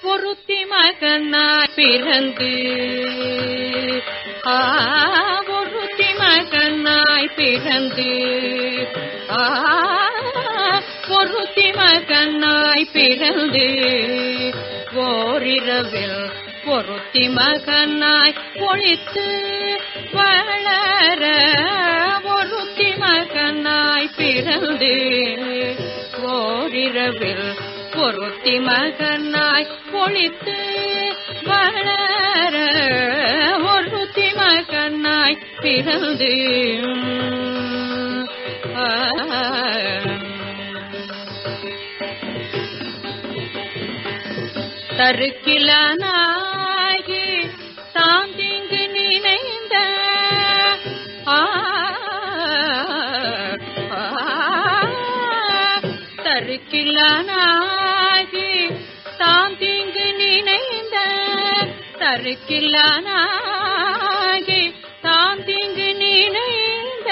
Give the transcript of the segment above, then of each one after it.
பொருத்தி மகனாய் பிறந்து ஆ பொருத்தி மகனாய் பிறந்து ஆ பொருத்தி மகனாய் பிறந்து ஓரிரவில் பொருத்தி மகனாய் பொழித்து வளர பொருத்தி மகனாய் பிறந்து ஓரிரவில் பொருத்தி மகனாய் பொழித்து வளர ஒருத்தி மகனாய் பிறந்து ஆ தருக்கிலனாகி தாம் திங்கு நினைந்த ஆ, ஆ, தருக்கிலனாகி தாம் திங்கு நினைந்த தருக்கிலனாகி தாம் திங்கு நினைந்த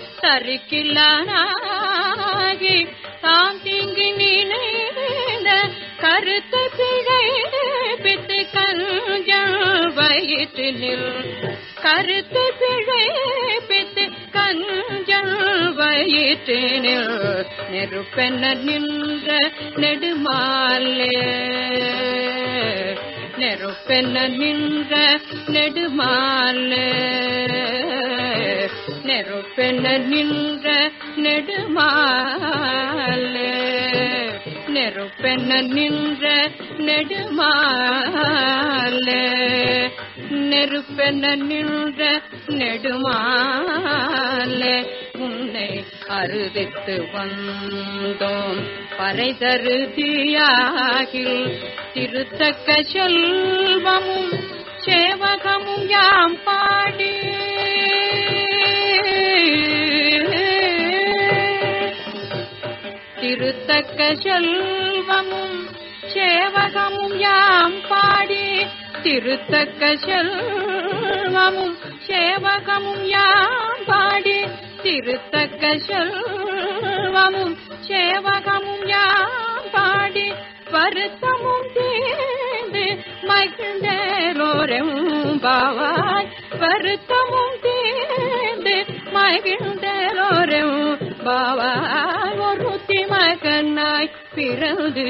தருக்கிலனாகி தாம் திங்கு நினைந்த கருத்து பிழைப்பித்து கஞ்சம் வயிற்றினில் கருத்து பிழைப்பித்து கஞ்சம் வயிற்றினில் நெருப்பென நின்ற நெடுமாலே நெருப்பென நின்ற நெடுமாலே நெருப்பென நின்ற நெடுமாலே நெருப்பென நின்ற நெடுமாலே நெருப்பென நின்ற நெடுமாலே உன்னை அறுதித்து வந்தோம் பறைதருதியாகில் திருத்தக்க செல்வமும் சேவகமும் யாம் பாடி திருத்தக்க செல்வமும் சேவகமும் யாம் பாடி திருத்தக்க செல்வமும் சேவகமும் யாம் பாடி திருத்தக்க செல்வமும் சேவகமும் யாம் பாடி வருத்தமும் தீர்ந்து மகிழ்ந்தேரோரும் பாவாய் வருத்தமும் தீர்ந்து மகிழ்ந்தேரோரும் பாவாய் ஒருத்தி மகனாய் பிறந்து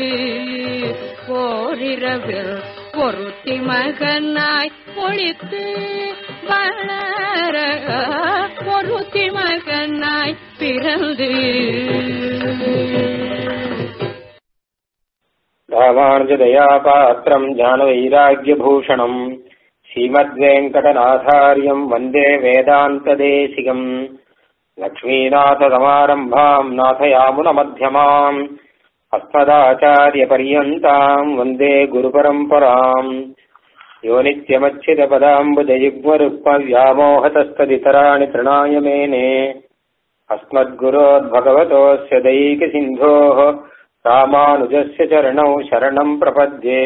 ஓரிரவில் ஒருத்தி மகனாய் ஒழித்து வளர ஒருத்தி மகனாய் பிறந்து ராமானுஜதயா பாத்திரம் ஞானவைராக்கியபூஷணம் ஸ்ரீமத்வேங்கடநாதாரியம் வந்தே வேதாந்ததேசிகம் லக்ஷ்மீநாதசமாரம்பாம் நாथयामुनमध्यमाम् अस्मदाचार्यपर्यन्ताम् वन्दे गुरुपरम्पराम् यो नित्यमच्युतपदाम्बुजयुग्मरुक्मव्यामोहतस्तदितराणि तृणाय मेने अस्मद्गुरोद्भगवतोऽस्य दैकसिन्धोः रामानुजस्य चरणौ शरणम् प्रपद्ये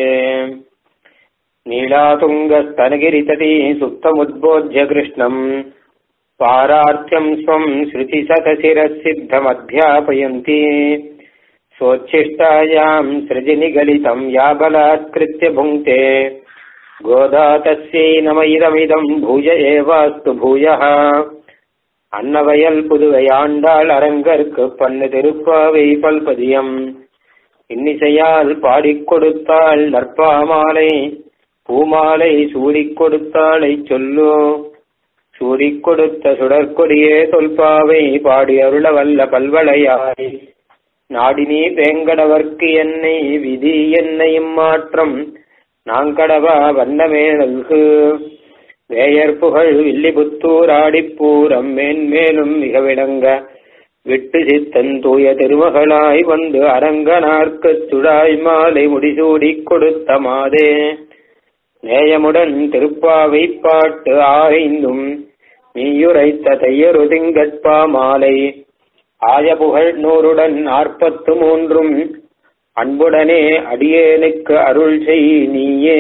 नीलातुङ्गस्तनगिरितटी सुप्तमुद्बोध्य कृष्णम् पारार्थ्यम् स्वम् श्रुतिशतशिरःसिद्धमध्यापयन्ती सोच्छिष्टायाम् सृजनिगलितम् या बलात्कृत्य भुङ्क्ते गोदा तस्यै नम इदमिदम् भूय एवास्तु भूयः அன்னவயல் புதுவையாண்டாள் அரங்கற்கு பண்ணு திருப்பாவை பல்பதியம் இன்னிசையால் பாடிக் கொடுத்தாள் நற்பாமாலை பூமாலை சூடிக் கொடுத்தாளை சொல்லு சூடிக் கொடுத்த சுடற்கொடியே தொல்பாவை பாடி அருள வல்ல பல்வளையாய் நாடினி வேங்கடவர்க்கு என்னை விதி என்னையும் மாற்றம் நாங்கடவா வண்ணமே நல்கு வேயர் புகழ் வில்லிபுத்தூர் ஆடிப்பூரம் மேன்மேலும் மிக விளங்க விட்டு சித்தன் தூய திருமகளாய் வந்து அரங்கனார்க்குச் சுடாய் மாலை முடிசூடிக் கொடுத்த மாதே நேயமுடன் திருப்பாவை பாட்டு ஆய்ந்தும் நீயுரைத்த தையரு திங்கட்பா மாலை ஆய புகழ் நூறுடன் நாற்பத்து மூன்றும் அன்புடனே அடியேனுக்கு அருள் செய் நீயே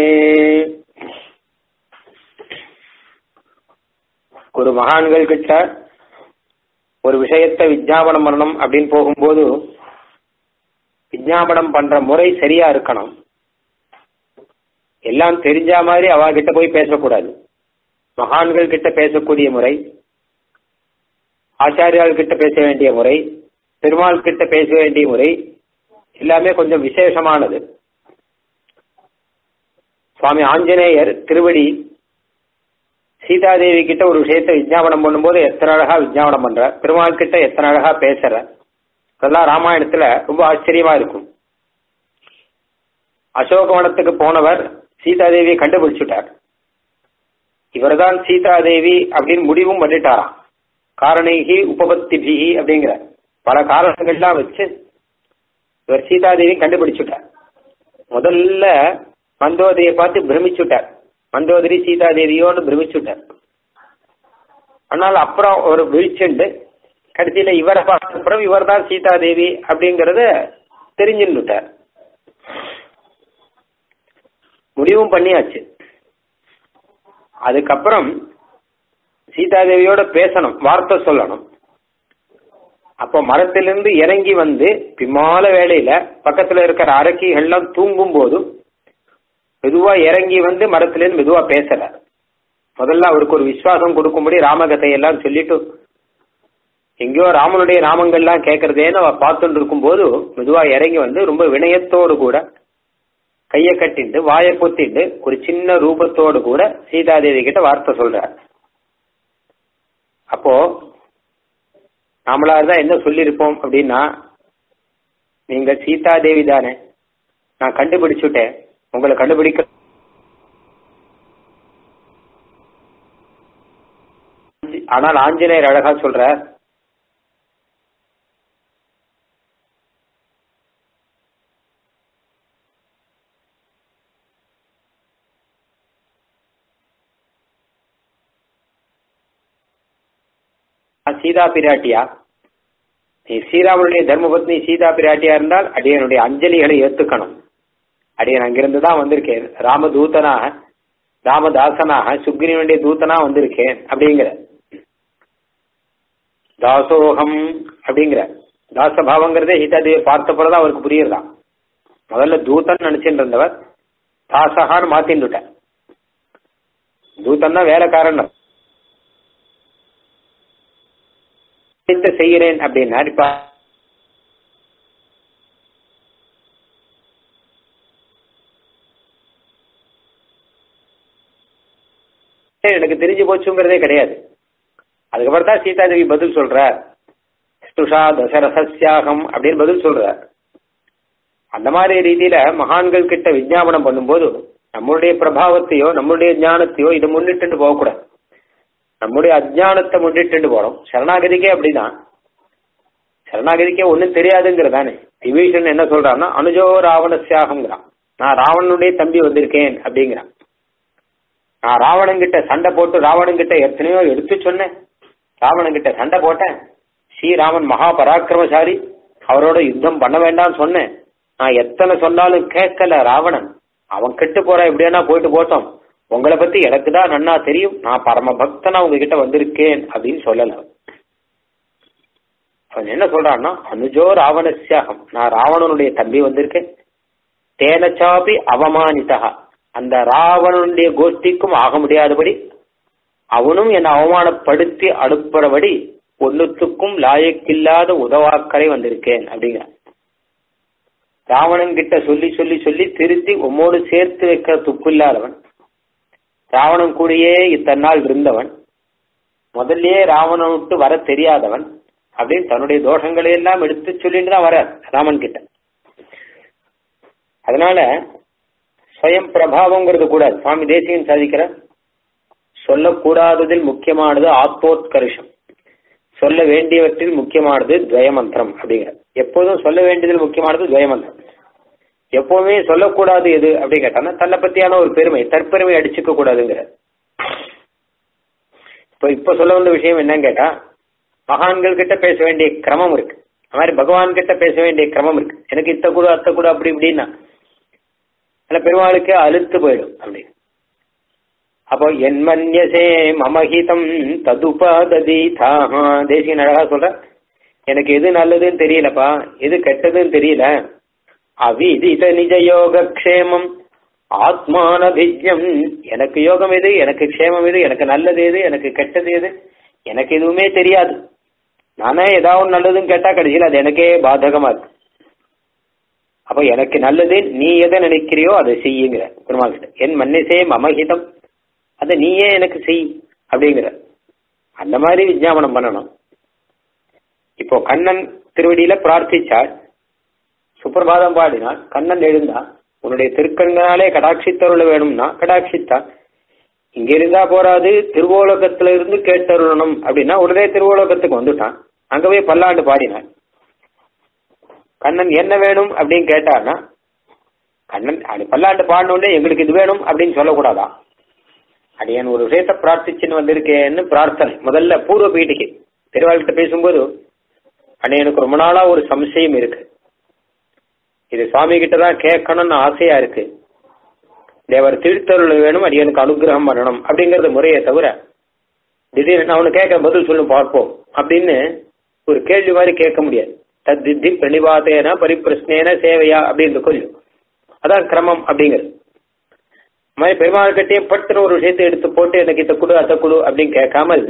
ஒரு மகான்கள் கிட்ட ஒரு விஷயத்தை விஜாபனம் பண்ணணும் அப்படின்னு போகும்போது விஜாபனம் பண்ற முறை சரியா இருக்கணும் எல்லாம் தெரிஞ்ச மாதிரி அவ கிட்ட போய் பேசக்கூடாது மகான்கள் கிட்ட பேசக்கூடிய முறை ஆச்சாரியால் கிட்ட பேச வேண்டிய முறை பெருமாள் கிட்ட பேச வேண்டிய முறை எல்லாமே கொஞ்சம் விசேஷமானது சுவாமி ஆஞ்சநேயர் திருவடி சீதாதேவி கிட்ட ஒரு விஷயத்தை விஜாபனம் பண்ணும்போது எத்தனை அழகா விஜாபனம் பண்ற பெருமாள் கிட்ட எத்தனை அழகா பேசுற அதெல்லாம் ராமாயணத்துல ரொம்ப ஆச்சரியமா இருக்கும் அசோகவனத்துக்கு போனவர் சீதாதேவியை கண்டுபிடிச்சுட்டார் இவர்தான் சீதாதேவி அப்படின்னு முடிவும் பண்ணிட்டாராம் காரணிகி உபபத்திபிகி அப்படிங்கிற பல காரணங்கள்லாம் வச்சு இவர் சீதாதேவி கண்டுபிடிச்சுட்டார் முதல்ல மந்தோதரியை பார்த்து பிரமிச்சுட்டார் மந்தோதரி சீதாதேவியோடு பிரமிச்சுட்டார் ஆனால் அப்புறம் ஒரு விழிச்சுண்டு கடைசியில இவரை பார்த்த அப்புறம் இவர் தான் சீதாதேவி அப்படிங்கறத தெரிஞ்சுட்டார் முடிவும் பண்ணியாச்சு அதுக்கப்புறம் சீதாதேவியோட பேசணும் வார்த்தை சொல்லணும் அப்போ மரத்திலிருந்து இறங்கி வந்து பிமால வேலையில பக்கத்துல இருக்கிற அரக்கிகள்லாம் தூங்கும் போதும் மெதுவா இறங்கி வந்து மரத்திலிருந்து மெதுவா பேசுறார் முதல்ல அவருக்கு ஒரு விசுவாசம் கொடுக்கும்படி ராமகதையெல்லாம் சொல்லிட்டு எங்கேயோ ராமனுடைய நாமங்கள்லாம் கேட்கறதேன்னு அவ பார்த்துட்டு இருக்கும்போது மெதுவா இறங்கி வந்து ரொம்ப வினயத்தோடு கூட கையை கட்டிண்டு வாயை பொத்திண்டு ஒரு சின்ன ரூபத்தோடு கூட சீதாதேவி கிட்ட வார்த்தை சொல்றார் அப்போ நாமளா தான் என்ன சொல்லியிருப்போம் அப்படின்னா நீங்க சீதாதேவி தானே நான் கண்டுபிடிச்சுட்டேன் உங்களை கண்டுபிடிக்க ஆனால் ஆஞ்சநேயர் அழகா சொல்றார் சீதா பிராட்டியா நீ ஸ்ரீராமனுடைய தர்மபத்னி சீதா பிராட்டியா இருந்தால் அடியனுடைய அஞ்சலிகளை ஏத்துக்கணும் அடியன் அங்கிருந்து தான் வந்திருக்கேன் ராமதூதனாக ராமதாசனாக சுக்ரீவனுடைய தூதனா வந்திருக்கேன் அப்படிங்கிற தாசோகம் அப்படிங்கிற தாசபாவங்கிறதே சீதாதேவி பார்த்த பிறதான் அவருக்கு புரியுறதான் முதல்ல தூதன் நினைச்சிட்டு இருந்தவர் தாசகான்னு மாத்தின்னுட்டார் தூதன் தான் வேலைக்காரன் செய்கிறேன் அப்படின்னா இப்ப எனக்கு தெரிஞ்சு போச்சுங்கிறதே கிடையாது அதுக்கப்புறம் தான் சீதாதேவி பதில் சொல்றார் ஸ்துஷா தசரசஸ்யாகம் அப்படின்னு பதில் சொல்றார் அந்த மாதிரி ரீதியில மகான்கள் கிட்ட விஜாபனம் பண்ணும்போது நம்மளுடைய பிரபாவத்தையோ நம்மளுடைய ஞானத்தையோ இதை முன்னிட்டு போகக்கூடாது நம்முடைய அஜானத்தை முன்னிட்டு போறோம் சரணாகதிக்கே அப்படிதான் சரணாகதிக்கே ஒன்றும் தெரியாதுங்கிறதானே விபீஷன் என்ன சொல்றான்னா அனுஜோ ராவணசியாகங்கிறான் நான் ராவணனுடைய தம்பி வந்திருக்கேன் அப்படிங்கிறான் நான் ராவணன் கிட்ட சண்டை போட்டு ராவணன் கிட்ட எத்தனையோ எடுத்து சொன்னேன் ராவணன் கிட்ட சண்டை போட்டேன் ஸ்ரீராமன் மகா பராக்கிரமசாலி அவரோட யுத்தம் பண்ண வேண்டாம்னு சொன்னேன் நான் எத்தனை சொன்னாலும் கேட்கல ராவணன் அவன் கெட்டு போற எப்படியானா போயிட்டு போட்டோம் உங்களை பத்தி எனக்கு தான் நன்னா தெரியும் நான் பரம பக்தனா உங்ககிட்ட வந்திருக்கேன் அப்படின்னு சொல்லல அவன் என்ன சொல்றான்னா அனுஜோ ராவணசியாகம் நான் ராவணனுடைய தம்பி வந்திருக்கேன் தேனச்சாபி அவமானிதா அந்த ராவணனுடைய கோஷ்டிக்கும் ஆக முடியாதபடி அவனும் என்னை அவமானப்படுத்தி அனுப்புறபடி ஒன்னுத்துக்கும் லாயக்கில்லாத உதவாக்கரை வந்திருக்கேன் அப்படிங்கிற ராவணன் கிட்ட சொல்லி சொல்லி சொல்லி திருத்தி உம்மோடு சேர்த்து வைக்கிற துப்பு இல்லாதவன் ராவணன் கூடயே இத்தனை நாள் இருந்தவன் முதல்லயே ராவணன் விட்டு வர தெரியாதவன் அப்படின்னு தன்னுடைய தோஷங்களை எல்லாம் எடுத்து சொல்லிட்டு தான் வர ராமன் கிட்ட அதனால ஸ்வயம் பிரபாவங்கிறது கூடாது சுவாமி தேசியன் சாதிக்கிற சொல்லக்கூடாததில் முக்கியமானது ஆத்மோத்கர்ஷம் சொல்ல வேண்டியவற்றில் முக்கியமானது துவயமந்திரம் அப்படிங்கிற எப்போதும் சொல்ல வேண்டியதில் முக்கியமானது துவயமந்திரம் எப்பவுமே சொல்லக்கூடாது எது அப்படி கேட்டானா தன்னை பத்தியான ஒரு பெருமை தற்பெருமை அடிச்சுக்க கூடாதுங்கிற இப்போ இப்ப சொல்ல வந்த விஷயம் என்னன்னு கேட்டா மகான்கள் கிட்ட பேச வேண்டிய கிரமம் இருக்கு அது மாதிரி பகவான் கிட்ட பேச வேண்டிய கிரமம் இருக்கு எனக்கு இத்த கூட அத்த கூட அப்படி இப்படின்னா அல்ல பெருமாளுக்கு அழுத்து போயிடும் அப்படி அப்போ என் மன்யசே மமஹிதம் ததுபாததி தாஹா தேசிய அழகா சொல்ற எனக்கு எது நல்லதுன்னு தெரியலப்பா எது கெட்டதுன்னு தெரியல அவிதித நிஜ யோக க்ஷேமம் ஆத்மானபிஜம் எனக்கு யோகம் எது எனக்கு க்ஷேமம் எது எனக்கு நல்லது எது எனக்கு கெட்டது எது எனக்கு எதுவுமே தெரியாது நானே ஏதாவது நல்லதுன்னு கேட்டா கடைசியில் அது எனக்கே பாதகமா இருக்கு அப்ப எனக்கு நல்லது நீ எதை நினைக்கிறியோ அதை செய்யுங்கிற பெருமாள் கிட்ட என் மன்னிசே மமஹிதம் அதை நீயே எனக்கு செய் அப்படிங்கிற அந்த மாதிரி விஜயாபனம் பண்ணணும் இப்போ கண்ணன் திருவடியில பிரார்த்திச்சாள் சுப்பிரபாதம் பாடினாள் கண்ணன் எழுந்தா உன்னுடைய திருக்கண்களாலே கடாட்சித்தருள வேணும்னா கடாட்சித்தா இங்க இருந்தா போறாது திருவோலகத்துல இருந்து கேட்டருளணும் அப்படின்னா உடனே திருவோலகத்துக்கு வந்துட்டான் அங்க போய் பல்லாண்டு பாடினான் கண்ணன் என்ன வேணும் அப்படின்னு கேட்டான்னா கண்ணன் அது பல்லாண்டு பாடணுன்னே எங்களுக்கு இது வேணும் அப்படின்னு சொல்லக்கூடாதா அடியன் ஒரு விஷயத்த பிரார்த்திச்சுன்னு வந்திருக்கேன்னு பிரார்த்தனை முதல்ல பூர்வ பீட்டிக்கு திருவாள்கிட்ட பேசும்போது அடியனுக்கு ரொம்ப நாளா ஒரு சம்சயம் இருக்கு இது சுவாமி கிட்ட தான் கேட்கணும்னு ஆசையா இருக்கு தேவர் திருத்தருள் வேணும் அடியனுக்கு அனுகிரகம் பண்ணணும் அப்படிங்கறது முறையை தவிர திடீர்னு அவனு கேட்க பதில் சொல்லு பார்ப்போம் அப்படின்னு ஒரு கேள்வி மாதிரி கேட்க முடியாது தத்தித்தி பிரணிபாத்தேன பரிப்பிரஸ்னேன சேவையா அப்படின்னு கொல்லு அதான் கிரமம் அப்படிங்கிறது மாதிரி பெருமாள் கிட்டே பட்டுன்னு ஒரு விஷயத்தை எடுத்து போட்டு எனக்கு இத்த குடு அத்த குடு அப்படின்னு கேட்காமல்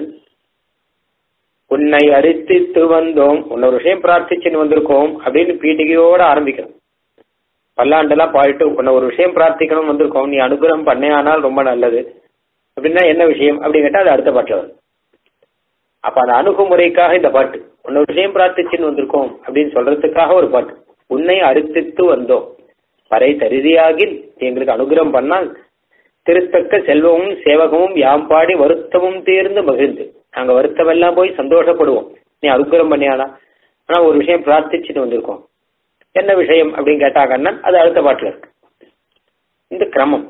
உன்னை அரித்தித்து வந்தோம் உன்னை ஒரு விஷயம் பிரார்த்திச்சுன்னு வந்திருக்கோம் அப்படின்னு பீட்டிகையோட ஆரம்பிக்கணும் பல்லாண்டெல்லாம் பாடிட்டு உன்னை ஒரு விஷயம் பிரார்த்திக்கணும் வந்திருக்கோம் நீ அனுகிரகம் பண்ணேயானால் ரொம்ப நல்லது அப்படின்னா என்ன விஷயம் அப்படின்னு கேட்டா அது அடுத்த பாட்டில் வரும் அப்ப அந்த அணுகுமுறைக்காக இந்த பாட்டு உன்னை ஒரு விஷயம் பிரார்த்திச்சுன்னு வந்திருக்கோம் அப்படின்னு சொல்றதுக்காக ஒரு பாட்டு உன்னை அரித்தித்து வந்தோம் பறை தருதியாகில் எங்களுக்கு அனுகிரகம் பண்ணால் திருத்தக்க செல்வமும் சேவகமும் யாம் பாடி வருத்தமும் தீர்ந்து மகிழ்ந்து நாங்க வருத்தம் எல்லாம் போய் சந்தோஷப்படுவோம் நீ அனுகிரகம் பண்ணியானா ஆனா ஒரு விஷயம் பிரார்த்திச்சுட்டு வந்திருக்கோம் என்ன விஷயம் அப்படின்னு கேட்டா கண்ணன் அது அடுத்த பாட்டுல இருக்கு இந்த கிரமம்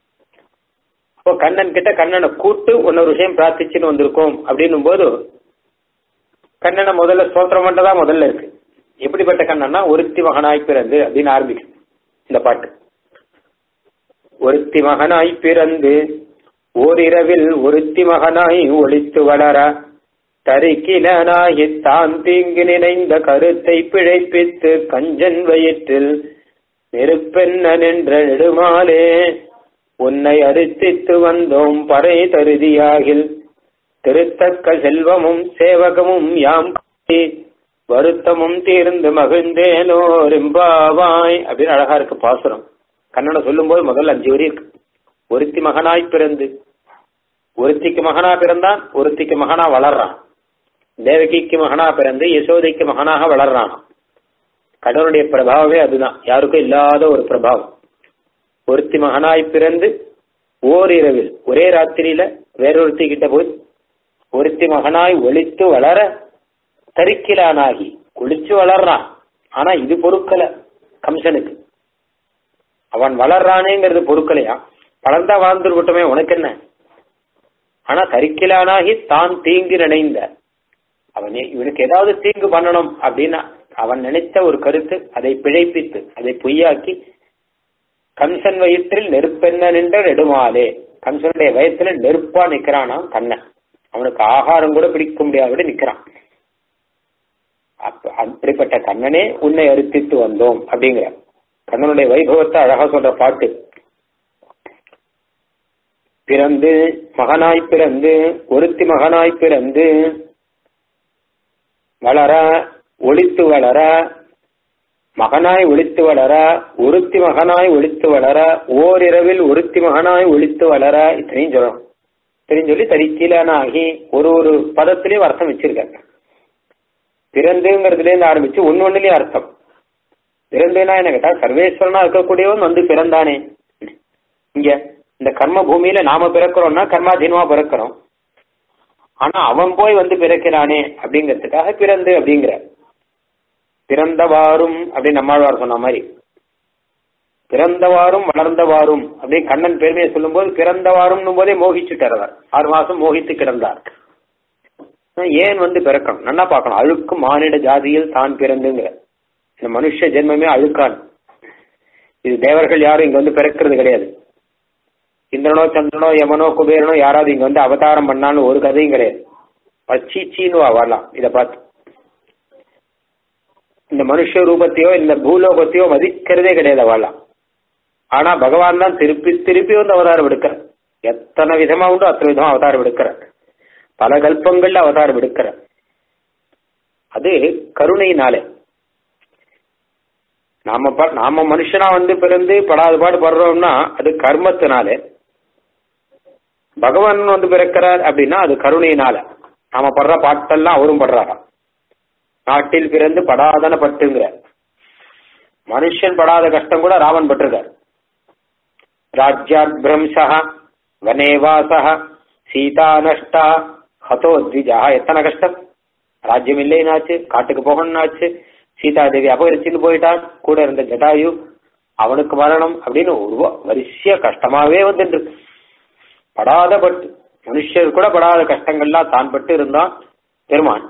இப்போ கண்ணன் கிட்ட கண்ணனை கூட்டு இன்னொரு விஷயம் பிரார்த்திச்சுன்னு வந்திருக்கோம் அப்படின்னும் போது கண்ணனை முதல்ல ஸ்தோத்திரம் பண்ணதான் முதல்ல இருக்கு எப்படிப்பட்ட கண்ணன்னா ஒருத்தி மகனாய் பிறந்து அப்படின்னு ஆரம்பிக்கும் இந்த பாட்டு ஒருத்தி மகனாய் பிறந்து ஓரிரவில் ஒருத்தி மகனாய் ஒளித்து வளர தரிக்கிலனாகி தான் தீங்கு நினைந்த கருத்தை பிழைப்பித்து கஞ்சன் வயிற்றில் நெருப்பென்ன நின்ற நெடுமாலே உன்னை அரித்தித்து வந்தோம் பறை தருதியாகில் திருத்தக்க செல்வமும் சேவகமும் யாம் காட்டி வருத்தமும் தீர்ந்து மகிழ்ந்தேனோ ரிம்பாவாய் அப்படின்னு அழகா இருக்கு பாசுரம் கன்னடம் சொல்லும்போது முதல்ல அஞ்சு வரி இருக்கு ஒருத்தி மகனாய் பிறந்து ஒருத்திக்கு மகனா பிறந்தான் ஒருத்திக்கு மகனா வளர்றான் தேவகிக்கு மகனா பிறந்து யசோதைக்கு மகனாக வளர்றான் கடவுளுடைய பிரபாவமே அதுதான் யாருக்கும் இல்லாத ஒரு பிரபாவம் ஒருத்தி மகனாய் பிறந்து ஓரிரவில் ஒரே ராத்திரியில வேறொருத்தி கிட்ட போய் ஒருத்தி மகனாய் ஒளித்து வளர தரிக்கிலானாகி குளிச்சு வளர்றான் ஆனா இது பொருட்களை கம்சனுக்கு அவன் வளர்றானேங்கிறது பொருட்களையா வளர்ந்தா வாழ்ந்துருக்கட்டுமே உனக்கு என்ன ஆனா தரிக்கிலானாகி தான் தீங்கு நினைந்த அவன் இவனுக்கு ஏதாவது தீங்கு பண்ணணும் அப்படின்னா அவன் நினைத்த ஒரு கருத்து அதை பிழைப்பித்து அதை பொய்யாக்கி கம்சன் வயிற்றில் நெருப்பென்ன நின்ற நெடுமாலே கம்சனுடைய வயத்துல நெருப்பா நிக்கிறானா கண்ணன் அவனுக்கு ஆகாரம் கூட பிடிக்க முடியாதபடி நிக்கிறான் அப்ப அப்படிப்பட்ட கண்ணனே உன்னை அறுத்தித்து வந்தோம் அப்படிங்கிற கண்ணனுடைய வைபவத்தை அழகா சொல்ற பாட்டு பிறந்து மகனாய் பிறந்து ஒருத்தி மகனாய் பிறந்து வளர ஒளித்து வளர மகனாய் ஒளித்து வளர ஒருத்தி மகனாய் ஒளித்து வளர ஓரிரவில் ஒருத்தி மகனாய் ஒளித்து வளர இத்தனையும் சொல்லணும் இத்தனையும் சொல்லி தரிக்கீழனாகி ஒரு ஒரு பதத்திலையும் அர்த்தம் வச்சிருக்காங்க பிறந்துங்கிறதுல இருந்து ஆரம்பிச்சு ஒன்னு ஒண்ணுலயும் அர்த்தம் பிறந்துனா என்ன கேட்டா சர்வேஸ்வரனா இருக்கக்கூடியவன் வந்து பிறந்தானே இங்க இந்த கர்ம பூமியில நாம பிறக்கிறோம்னா கர்மாதீனமா பிறக்கிறோம் ஆனா அவன் போய் வந்து பிறக்கிறானே அப்படிங்கிறதுக்காக பிறந்து அப்படிங்கிற பிறந்தவாறும் அப்படின்னு நம்மாழ்வார் சொன்ன மாதிரி பிறந்தவாறும் வளர்ந்தவாறும் அப்படின்னு கண்ணன் பெருமையை சொல்லும்போது பிறந்தவாறும் போதே மோகிச்சுட்டார் அவர் ஆறு மாசம் மோகித்து கிடந்தார் ஏன் வந்து பிறக்கணும் நல்லா பார்க்கணும் அழுக்கு மானிட ஜாதியில் தான் பிறந்துங்கிற இந்த மனுஷ ஜென்மமே அழுக்கான் இது தேவர்கள் யாரும் இங்க வந்து பிறக்கிறது கிடையாது இந்திரனோ சந்திரனோ யமனோ குபேரனோ யாராவது இங்க வந்து அவதாரம் பண்ணாலும் ஒரு கதையும் கிடையாது பச்சீச்சின்னு வரலாம் இதை பார்த்து இந்த மனுஷ ரூபத்தையோ இந்த பூலோகத்தையோ மதிக்கிறதே கிடையாது அவளாம் ஆனா பகவான் தான் திருப்பி திருப்பி வந்து அவதாரம் எடுக்கிறார் எத்தனை விதமா உண்டோ அத்தனை விதமா அவதாரம் எடுக்கிறார் பல கல்பங்கள்ல அவதாரம் எடுக்கிறார் அது கருணையினாலே நாம ப- நாம மனுஷனா வந்து பிறந்து படாத பாடு படுறோம்னா அது கர்மத்தினாலே பகவான் வந்து பிறக்கிறார் அப்படின்னா அது கருணையினால நாம படுற பாட்டெல்லாம் அவரும் படுறாராம் நாட்டில் பிறந்து படாதன பட்டுங்கிற மனுஷன் படாத கஷ்டம் கூட ராவன் பட்டிருக்கார் ராஜ்யாத் பிரம்சா வனேவாசா சீதா நஷ்டா ஹதோ த்விஜா எத்தனை கஷ்டம் ராஜ்யம் இல்லைன்னாச்சு காட்டுக்கு போகணும்னாச்சு சீதா தேவி அபகரிச்சுன்னு போயிட்டான் கூட இருந்த ஜட்டாயு அவனுக்கு மரணம் அப்படின்னு ஒரு வரிசையா கஷ்டமாவே வந்துட்டு இருக்கு படாத பட்டு மனுஷர் கூட படாத கஷ்டங்கள்லாம் தான் பட்டு இருந்தான் பெருமான்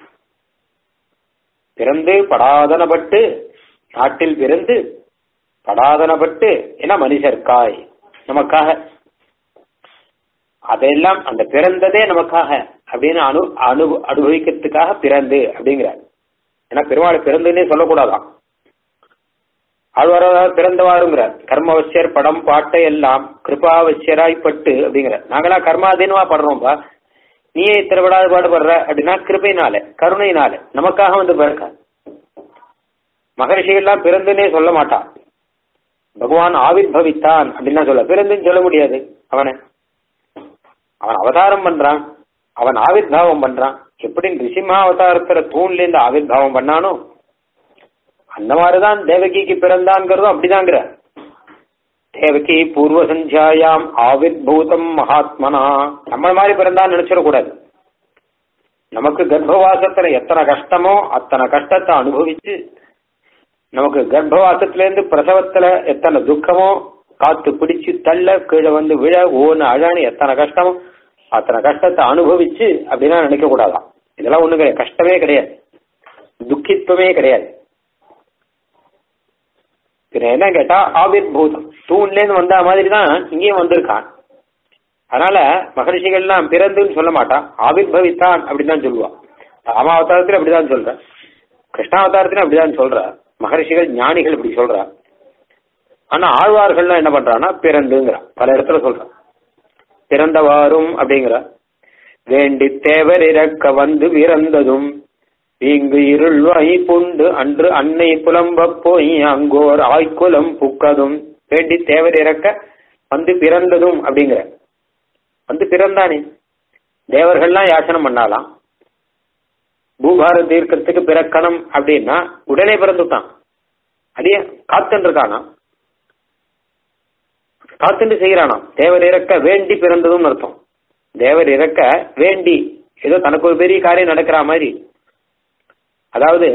பிறந்து படாதனப்பட்டு நாட்டில் பிறந்து படாதனப்பட்டு என மனுஷர்க்காய் நமக்காக அதெல்லாம் அந்த பிறந்ததே நமக்காக அப்படின்னு அனு அனு அனுபவிக்கிறதுக்காக பிறந்து அப்படிங்கிறார் ஏன்னா பெருமாள் பிறந்துன்னே சொல்லக்கூடாதாம் ஆழ்வாராக பிறந்தவாருங்கிறார் கர்மவசியர் படம் பாட்டை எல்லாம் கிருபாவசியராய் பட்டு அப்படிங்கிற நாங்களா கர்மாதீனமா படுறோம்ப்பா நீயே இத்தனை படாத பாடுபடுற அப்படின்னா கிருபையினால கருணையினால நமக்காக வந்து பிறக்க மகரிஷிகள்லாம் பிறந்துன்னே சொல்ல மாட்டான் பகவான் ஆவிர்பவித்தான் அப்படின்னு சொல்ல பிறந்துன்னு சொல்ல முடியாது அவனை அவன் அவதாரம் பண்றான் அவன் ஆவிர்பாவம் பண்றான் எப்படி ரிஷிமா அவதாரத்துல தூண்ல இருந்து ஆவிர்பாவம் பண்ணானோ அந்த மாதிரிதான் தேவகிக்கு பிறந்தான்ங்கிறதும் அப்படிதாங்கிற தேவகி பூர்வ சந்தியாயாம் ஆவிர்பூதம் மகாத்மனா நம்ம மாதிரி பிறந்தான்னு நினைச்சிடக்கூடாது நமக்கு கர்ப்பவாசத்துல எத்தனை கஷ்டமோ அத்தனை கஷ்டத்தை அனுபவிச்சு நமக்கு கர்ப்பவாசத்துல இருந்து பிரசவத்துல எத்தனை துக்கமோ காத்து பிடிச்சு தள்ள கீழே வந்து விழ ஓன்னு அழான்னு எத்தனை கஷ்டமோ அத்தனை கஷ்டத்தை அனுபவிச்சு அப்படின்னா நினைக்க கூடாதாம் இதெல்லாம் ஒண்ணு கிடையாது கஷ்டமே கிடையாது துக்கித்துவமே கிடையாது பின்ன என்ன கேட்டா ஆவிர்பூதம் தூண்ல இருந்து வந்த மாதிரி தான் இங்கேயும் வந்திருக்கான் அதனால மகரிஷிகள்லாம் பிறந்துன்னு சொல்ல மாட்டான் ஆவிர்பவித்தான் அப்படின்னு தான் சொல்லுவான் ராமாவதாரத்துல அப்படிதான் சொல்ற கிருஷ்ணாவதாரத்திலும் அப்படிதான் சொல்ற மகரிஷிகள் ஞானிகள் இப்படி சொல்றா ஆனா ஆழ்வார்கள்லாம் என்ன பண்றான்னா பிறந்துங்கிறான் பல இடத்துல சொல்றான் பிறந்தவாறும் அப்படிங்கிற வேண்டி தேவர் இறக்க வந்து பிறந்ததும் இங்கு இருள் வை புண்டு அன்று அன்னை புலம்ப போய் அங்கோர் ஆய்க்குலம் புக்கதும் வேண்டி தேவர் இறக்க வந்து பிறந்ததும் அப்படிங்கிற வந்து பிறந்தானே தேவர்கள்லாம் யாசனம் பண்ணாலாம் பூபாரம் தீர்க்கறதுக்கு பிறக்கணும் அப்படின்னா உடனே பிறந்துட்டான் அதையே காத்துன்னு இருக்கானா காத்துட்டு செய்யறானாம் தேவர் இறக்க வேண்டி பிறந்ததும் அர்த்தம் தேவர் இறக்க வேண்டி ஏதோ தனக்கு ஒரு பெரிய காரியம் நடக்கிற மாதிரி அதாவது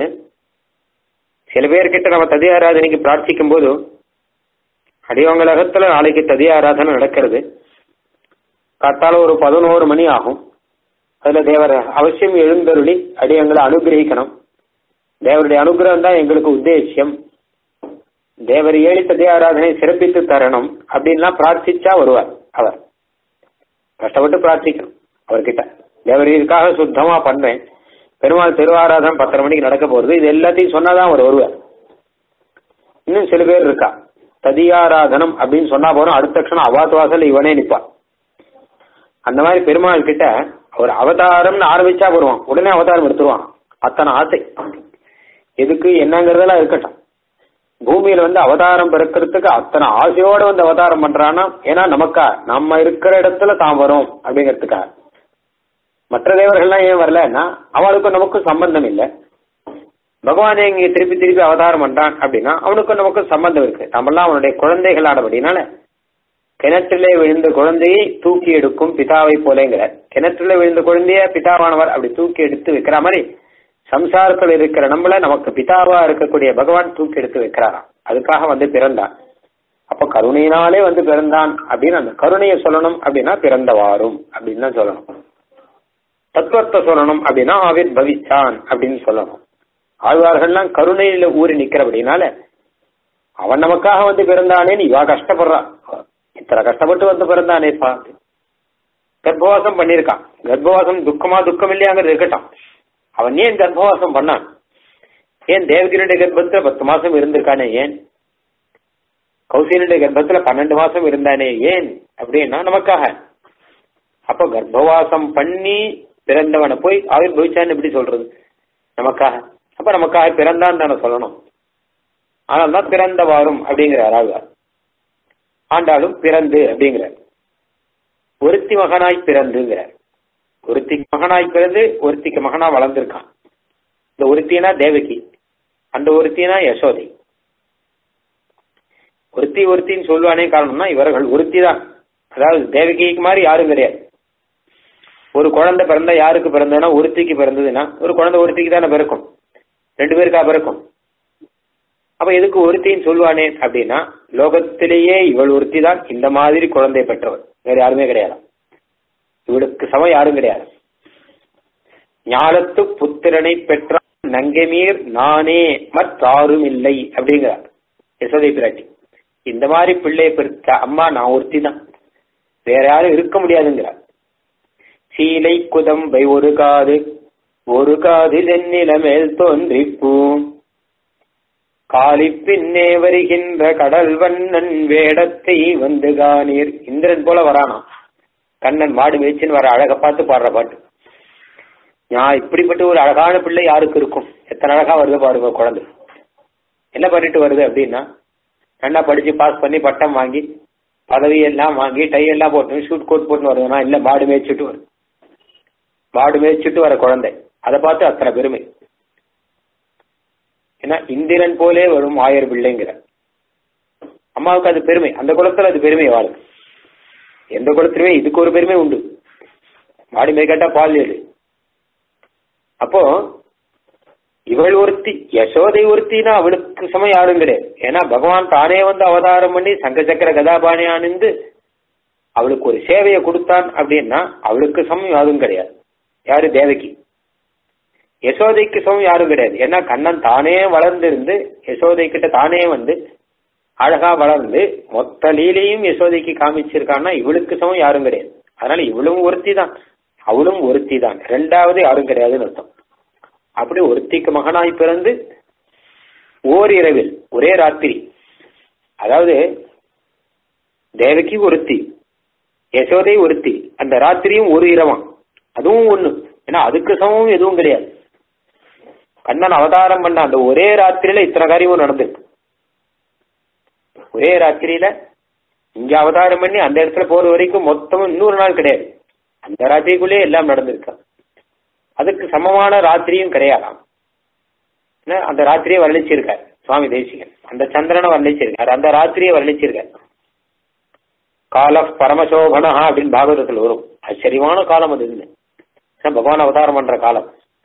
சில பேர்கிட்ட நம்ம ததி ஆராதனைக்கு பிரார்த்திக்கும் போது அடியவங்களகத்துல நாளைக்கு ததி ஆராதனை நடக்கிறது காத்தால ஒரு பதினோரு மணி ஆகும் அதுல தேவர் அவசியம் எழுந்தருளி அடியங்களை அனுகிரகிக்கணும் தேவருடைய அனுகிரகம் தான் எங்களுக்கு உத்தேசியம் தேவர் ஏழி ததி ஆராதனை சிறப்பித்து தரணும் அப்படின்லாம் பிரார்த்திச்சா வருவார் அவர் கஷ்டப்பட்டு பிரார்த்திக்கணும் அவர்கிட்ட தேவர் இதுக்காக சுத்தமா பண்றேன் பெருமாள் திருவாராதனம் பத்தரை மணிக்கு நடக்க போறது இது எல்லாத்தையும் சொன்னாதான் அவர் வருவார் இன்னும் சில பேர் இருக்கா ததியாராதனம் அப்படின்னு சொன்னா போறோம் அடுத்த க்ஷணம் அவாத்து வாசல் இவனே நிப்பான் அந்த மாதிரி பெருமாள் கிட்ட அவர் அவதாரம்னு ஆரம்பிச்சா வருவான் உடனே அவதாரம் எடுத்துருவான் அத்தனை ஆசை எதுக்கு என்னங்கிறதெல்லாம் இருக்கட்டும் பூமியில வந்து அவதாரம் பிறக்கிறதுக்கு அத்தனை ஆசையோட வந்து அவதாரம் பண்றான்னா ஏன்னா நமக்கா நம்ம இருக்கிற இடத்துல தான் வரும் அப்படிங்கிறதுக்காக மற்ற தேவர்கள்லாம் ஏன் வரலன்னா அவளுக்கும் நமக்கும் சம்பந்தம் இல்லை பகவானே இங்க திருப்பி திருப்பி அவதாரம் பண்றான் அப்படின்னா அவனுக்கும் நமக்கும் சம்பந்தம் இருக்கு நம்மெல்லாம் அவனுடைய குழந்தைகள் ஆனபடினால கிணற்றிலே விழுந்த குழந்தையை தூக்கி எடுக்கும் பிதாவை போலேங்கிற கிணற்றிலே விழுந்த குழந்தைய பிதாவானவர் அப்படி தூக்கி எடுத்து வைக்கிற மாதிரி சம்சாரத்தில் இருக்கிற நம்மள நமக்கு பிதாவா இருக்கக்கூடிய பகவான் தூக்கி எடுத்து வைக்கிறாராம் அதுக்காக வந்து பிறந்தான் அப்ப கருணையினாலே வந்து பிறந்தான் அப்படின்னு அந்த கருணையை சொல்லணும் அப்படின்னா பிறந்தவாறும் அப்படின்னு தான் சொல்லணும் தத்துவத்தை சொல்லணும் அப்படின்னா ஆவிர் பவிச்சான் அப்படின்னு சொல்லணும் ஆழ்வார்கள்லாம் கருணையில ஊறி நிக்கிறபடினால அவன் நமக்காக வந்து பிறந்தானேன்னு இவா கஷ்டப்படுறான் இத்தனை கஷ்டப்பட்டு வந்து பிறந்தானேப்பா கர்ப்பவாசம் பண்ணிருக்கான் கர்ப்பவாசம் துக்கமா துக்கம் இல்லையாங்கிறது இருக்கட்டும் அவன் ஏன் கர்ப்பவாசம் பண்ணான் ஏன் தேவகிரியுடைய கர்ப்பத்துல பத்து மாசம் இருந்திருக்கானே ஏன் கௌசல்யுடைய கர்ப்பத்துல பன்னெண்டு மாசம் இருந்தானே ஏன் அப்படின்னா நமக்காக அப்ப கர்ப்பவாசம் பண்ணி பிறந்தவனை போய் ஆயுர் பவிச்சான்னு எப்படி சொல்றது நமக்காக அப்ப நமக்காக பிறந்தான் தானே சொல்லணும் ஆனால் தான் பிறந்த வாரும் அப்படிங்கிறார் ஆழ்வார் ஆண்டாலும் பிறந்து அப்படிங்கிறார் ஒருத்தி மகனாய் பிறந்துங்கிறார் ஒருத்திக்கு மகனாய் பிறந்து ஒருத்திக்கு மகனா வளர்ந்திருக்கான் இந்த ஒருத்தினா தேவகி அந்த ஒருத்தினா யசோதை ஒருத்தி ஒருத்தின்னு சொல்லுவானே காரணம்னா இவர்கள் ஒருத்தி தான் அதாவது தேவகிக்கு மாதிரி யாரும் கிடையாது ஒரு குழந்தை பிறந்தா யாருக்கு பிறந்ததுன்னா ஒருத்திக்கு பிறந்ததுன்னா ஒரு குழந்தை ஒருத்திக்கு தானே பிறக்கும் ரெண்டு பேருக்கா பிறக்கும் அப்ப எதுக்கு ஒருத்தின்னு சொல்லுவானே அப்படின்னா லோகத்திலேயே இவள் ஒருத்தி தான் இந்த மாதிரி குழந்தை பெற்றவள் வேற யாருமே கிடையாது இவளுக்கு சமம் யாரும் கிடையாது ஞாலத்து புத்திரனை பெற்றான் நங்கமீர் நானே மற்றாரும் இல்லை அப்படிங்கிறார் யசோதை பிராட்டி இந்த மாதிரி பிள்ளையை பெற்ற அம்மா நான் ஒருத்தி தான் வேற யாரும் இருக்க முடியாதுங்கிறார் சீலை குதம்பை ஒரு காது ஒரு காதில் என்னில மேல் தோன்றிப்பூம் காலி பின்னே வருகின்ற கடல் வண்ணன் வேடத்தை வந்து காணீர் இந்திரன் போல வரானா கண்ணன் மாடு மேய்ச்சின்னு வர அழக பார்த்து பாடுற பாட்டு நான் இப்படிப்பட்ட ஒரு அழகான பிள்ளை யாருக்கு இருக்கும் எத்தனை அழகா வருது பாருங்க குழந்தை என்ன பண்ணிட்டு வருது அப்படின்னா நல்லா படிச்சு பாஸ் பண்ணி பட்டம் வாங்கி பதவி எல்லாம் வாங்கி டை எல்லாம் போட்டு ஷூட் கோட் போட்டு வருதுன்னா இல்ல மாடு மேய்ச்சிட்டு வரும் மாடு மேய்ச்சிட்டு வர குழந்தை அதை பார்த்து அத்தனை பெருமை ஏன்னா இந்திரன் போலே வரும் ஆயர் பிள்ளைங்கிற அம்மாவுக்கு அது பெருமை அந்த குலத்துல அது பெருமை வாழும் எந்த குலத்திலுமே இதுக்கு ஒரு பெருமை உண்டு மாடு மேய்கட்டா பால் ஏடு அப்போ இவள் ஒருத்தி யசோதை ஒருத்தினா அவளுக்கு சமயம் யாரும் கிடையாது ஏன்னா பகவான் தானே வந்து அவதாரம் பண்ணி சங்க சக்கர கதாபாணி அணிந்து அவளுக்கு ஒரு சேவையை கொடுத்தான் அப்படின்னா அவளுக்கு சமயம் யாரும் கிடையாது யாரு தேவகி யசோதைக்கு சமம் யாரும் கிடையாது ஏன்னா கண்ணன் தானே வளர்ந்திருந்து யசோதை கிட்ட தானே வந்து அழகா வளர்ந்து மொத்த லீலையும் யசோதைக்கு காமிச்சிருக்கான்னா இவளுக்கு சமம் யாரும் கிடையாது அதனால இவளும் ஒருத்தி தான் அவளும் ஒருத்தி தான் ரெண்டாவது யாரும் கிடையாதுன்னு அர்த்தம் அப்படி ஒருத்திக்கு மகனாய் பிறந்து ஓரிரவில் ஒரே ராத்திரி அதாவது தேவகி ஒருத்தி யசோதை ஒருத்தி அந்த ராத்திரியும் ஒரு இரவாம் அதுவும் ஒண்ணு ஏன்னா அதுக்கு சமமும் எதுவும் கிடையாது கண்ணன் அவதாரம் பண்ண அந்த ஒரே ராத்திரியில இத்தனை காரியமும் நடந்திருக்கு ஒரே ராத்திரியில இங்க அவதாரம் பண்ணி அந்த இடத்துல போற வரைக்கும் மொத்தமும் இன்னொரு நாள் கிடையாது அந்த ராத்திரிக்குள்ளேயே எல்லாம் நடந்திருக்கு அதுக்கு சமமான ராத்திரியும் கிடையாதாம் அந்த ராத்திரியை வர்ணிச்சிருக்கார் சுவாமி தேசிகன் அந்த சந்திரனை வர்ணிச்சிருக்கார் அந்த ராத்திரியை வர்ணிச்சிருக்கார் கால பரமசோபனா அப்படின்னு பாகவதத்தில் வரும் ஆச்சரியமான காலம் அது இருந்து பகவான் அவதாரம் பண்ற காலம்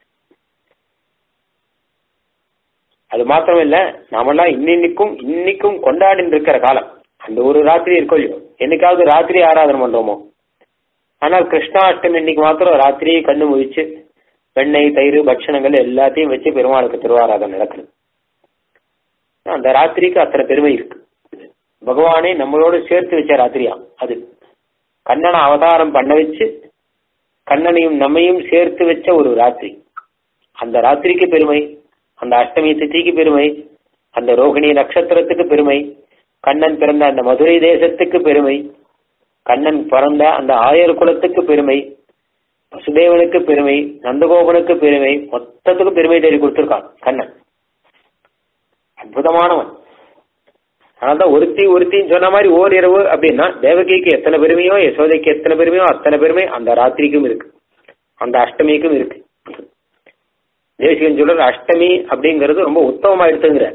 அது மாத்திரம் இல்ல நாமெல்லாம் இன்னிக்கும் இன்னைக்கும் கொண்டாடிட்டு இருக்கிற காலம் அந்த ஒரு ராத்திரி இருக்கோ இல்லையோ என்னைக்காவது ராத்திரி ஆராதனை பண்றோமோ ஆனால் கிருஷ்ணாஷ்டமி இன்னைக்கு மாத்திரம் ராத்திரி கண்ணு முழிச்சு வெண்ணெய் தயிர் பட்சணங்கள் எல்லாத்தையும் வச்சு பெருமாளுக்கு திருவாராதனை நடக்குது அந்த ராத்திரிக்கு அத்தனை பெருமை இருக்கு பகவானே நம்மளோட சேர்த்து வச்ச ராத்திரியா அது கண்ணனை அவதாரம் பண்ண வச்சு கண்ணனையும் நம்மையும் சேர்த்து வச்ச ஒரு ராத்திரி அந்த ராத்திரிக்கு பெருமை அந்த அஷ்டமி திதிக்கு பெருமை அந்த ரோகிணி நட்சத்திரத்துக்கு பெருமை கண்ணன் பிறந்த அந்த மதுரை தேசத்துக்கு பெருமை கண்ணன் பிறந்த அந்த ஆயர் குலத்துக்கு பெருமை வசுதேவனுக்கு பெருமை நந்தகோபனுக்கு பெருமை மொத்தத்துக்கு பெருமை தேடி கொடுத்திருக்கான் கண்ணன் அற்புதமானவன் அதனால்தான் ஒருத்தி ஒருத்தின்னு சொன்ன மாதிரி ஓரிரவு அப்படின்னா தேவகிக்கு எத்தனை பெருமையோ யசோதைக்கு எத்தனை பெருமையோ அத்தனை பெருமை அந்த ராத்திரிக்கும் இருக்கு அந்த அஷ்டமிக்கும் இருக்கு தேசிகன் சொல்ற அஷ்டமி அப்படிங்கிறது ரொம்ப உத்தமமா எடுத்துங்கிற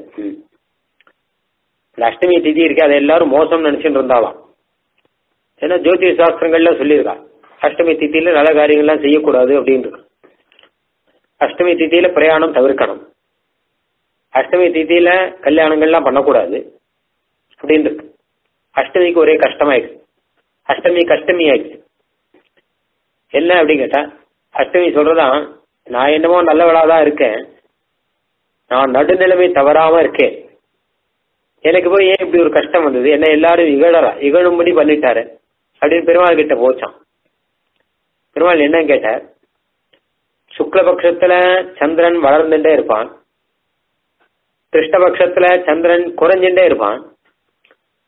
இந்த அஷ்டமி திதி இருக்கு அதை எல்லாரும் மோசம் நினைச்சுட்டு இருந்தாலாம் ஏன்னா ஜோதிட சாஸ்திரங்கள்ல சொல்லியிருக்கா அஷ்டமி திதியில நல்ல காரியங்கள்லாம் செய்யக்கூடாது அப்படின்னு அஷ்டமி திதியில பிரயாணம் தவிர்க்கணும் அஷ்டமி திதியில கல்யாணங்கள்லாம் பண்ணக்கூடாது அப்படின்னு இருக்கு அஷ்டமிக்கு ஒரே கஷ்டமாயிடுச்சு அஷ்டமி கஷ்டமி ஆயிடுச்சு என்ன அப்படின்னு கேட்டா அஷ்டமி சொல்றதான் நான் என்னமோ நல்லவளா தான் இருக்கேன் நான் நடுநிலைமை தவறாம இருக்கேன் எனக்கு போய் ஏன் இப்படி ஒரு கஷ்டம் வந்தது என்ன எல்லாரும் இகழறா இகழும்படி பண்ணிட்டாரு அப்படின்னு பெருமாள் கிட்ட போச்சான் பெருமாள் என்ன கேட்டார் சுக்லபக்ஷத்துல சந்திரன் வளர்ந்துட்டே இருப்பான் கிருஷ்ணபக்ஷத்துல சந்திரன் குறைஞ்சுட்டே இருப்பான்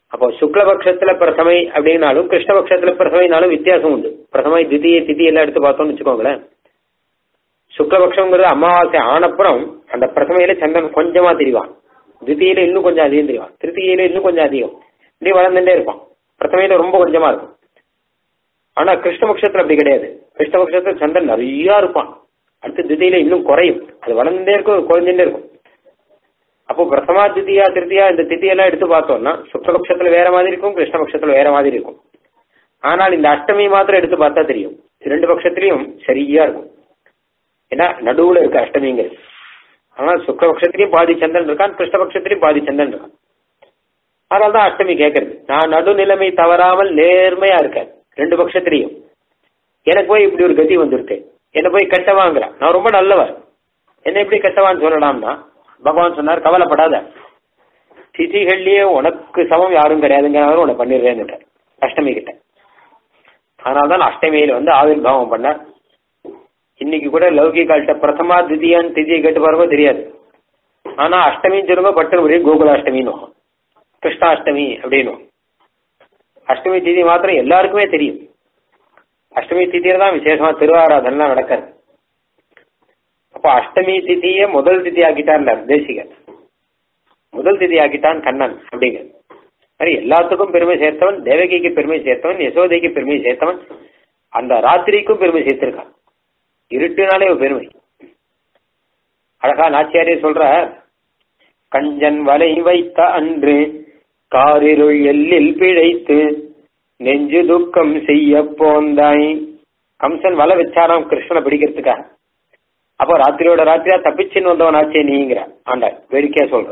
அப்போ சுக்லபக்ஷத்துல பிரதமை அப்படின்னாலும் கிருஷ்ணபக்ஷத்துல பிரதமைனாலும் வித்தியாசம் உண்டு பிரதமை திதிய திதி எல்லாம் எடுத்து பார்த்தோம்னு வச்சுக்கோங்களேன் சுக்லபக்ஷங்கிறது அமாவாசை ஆனப்புறம் அந்த பிரதமையில சந்திரன் கொஞ்சமா தெரிவான் தித்தியில இன்னும் கொஞ்சம் அதிகம் தெரிவான் திருத்தியில இன்னும் கொஞ்சம் அதிகம் இப்படி வளர்ந்துட்டே இருப்பான் பிரதமையில ரொம்ப கொஞ்சமா இருக்கும் ஆனா கிருஷ்ணபக்ஷத்துல அப்படி கிடையாது கிருஷ்ணபக்ஷத்துல சந்திரன் நிறைய இருப்பான் அடுத்து திதியில இன்னும் குறையும் அது வளர்ந்துட்டே இருக்கும் குறைஞ்சுட்டே இருக்கும் அப்போ பிரதமா தித்தியா திருத்தியா இந்த தித்தியெல்லாம் எடுத்து பார்த்தோம்னா சுக்லபக்ஷத்துல வேற மாதிரி இருக்கும் கிருஷ்ணபக்ஷத்துல வேற மாதிரி இருக்கும் ஆனால் இந்த அஷ்டமி மாத்திரம் எடுத்து பார்த்தா தெரியும் ரெண்டு பட்சத்திலையும் சரியா இருக்கும் ஏன்னா நடுவுல இருக்கு அஷ்டமிங்கிறது ஆனா சுக்லபக்ஷத்திலையும் பாதி சந்திரன் இருக்கான் கிருஷ்ணபக்ஷத்திலையும் பாதி சந்திரன் இருக்கான் அதனால தான் அஷ்டமி கேட்கறது நான் நடுநிலைமை தவறாமல் நேர்மையா இருக்கேன் ரெண்டு பட்சத்திலையும் எனக்கு போய் இப்படி ஒரு கதி வந்திருக்கு என்ன போய் கெட்டவாங்கிறான் நான் ரொம்ப நல்லவர் என்ன எப்படி கெட்டவான்னு சொல்லலாம்னா பகவான் சொன்னார் கவலைப்படாத திதிகள்லயே உனக்கு சமம் யாரும் கிடையாதுங்கிறவர் உன்னை பண்ணிடுறேன்னு அஷ்டமி கிட்ட அதனால்தான் அஷ்டமியில வந்து ஆவிர்வாவம் பண்ணார் இன்னைக்கு கூட லௌகிகால்கிட்ட பிரதமா திதியான்னு திதியை கேட்டு பாருங்க தெரியாது ஆனா அஷ்டமின்னு சொல்லுங்க பட்டு முடியும் கோகுலாஷ்டமின்னு கிருஷ்ணாஷ்டமி அப்படின்னு அஷ்டமி திதி மாத்திரம் எல்லாருக்குமே தெரியும் அஷ்டமி திதியில தான் விசேஷமா திருவாராதனெல்லாம் நடக்காது அப்போ அஷ்டமி திதிய முதல் திதி ஆக்கிட்டான் தேசிகர் முதல் திதி ஆக்கிட்டான் கண்ணன் அப்படிங்க மாதிரி எல்லாத்துக்கும் பெருமை சேர்த்தவன் தேவகிக்கு பெருமை சேர்த்தவன் யசோதைக்கு பெருமை சேர்த்தவன் அந்த ராத்திரிக்கும் பெருமை சேர்த்திருக்கான் இருட்டுனாலே ஒரு பெருமை அழகா நாச்சியாரே சொல்ற கஞ்சன் வலை வைத்த அன்று காரிருள் எல்லில் பிழைத்து நெஞ்சு துக்கம் செய்ய போந்தாய் கம்சன் வலை வச்சாராம் கிருஷ்ணனை பிடிக்கிறதுக்காக அப்போ ராத்திரியோட ராத்திரியா தப்பிச்சுன்னு வந்தவன் ஆச்சே நீங்கிற ஆண்டாள் வேடிக்கையா சொல்ற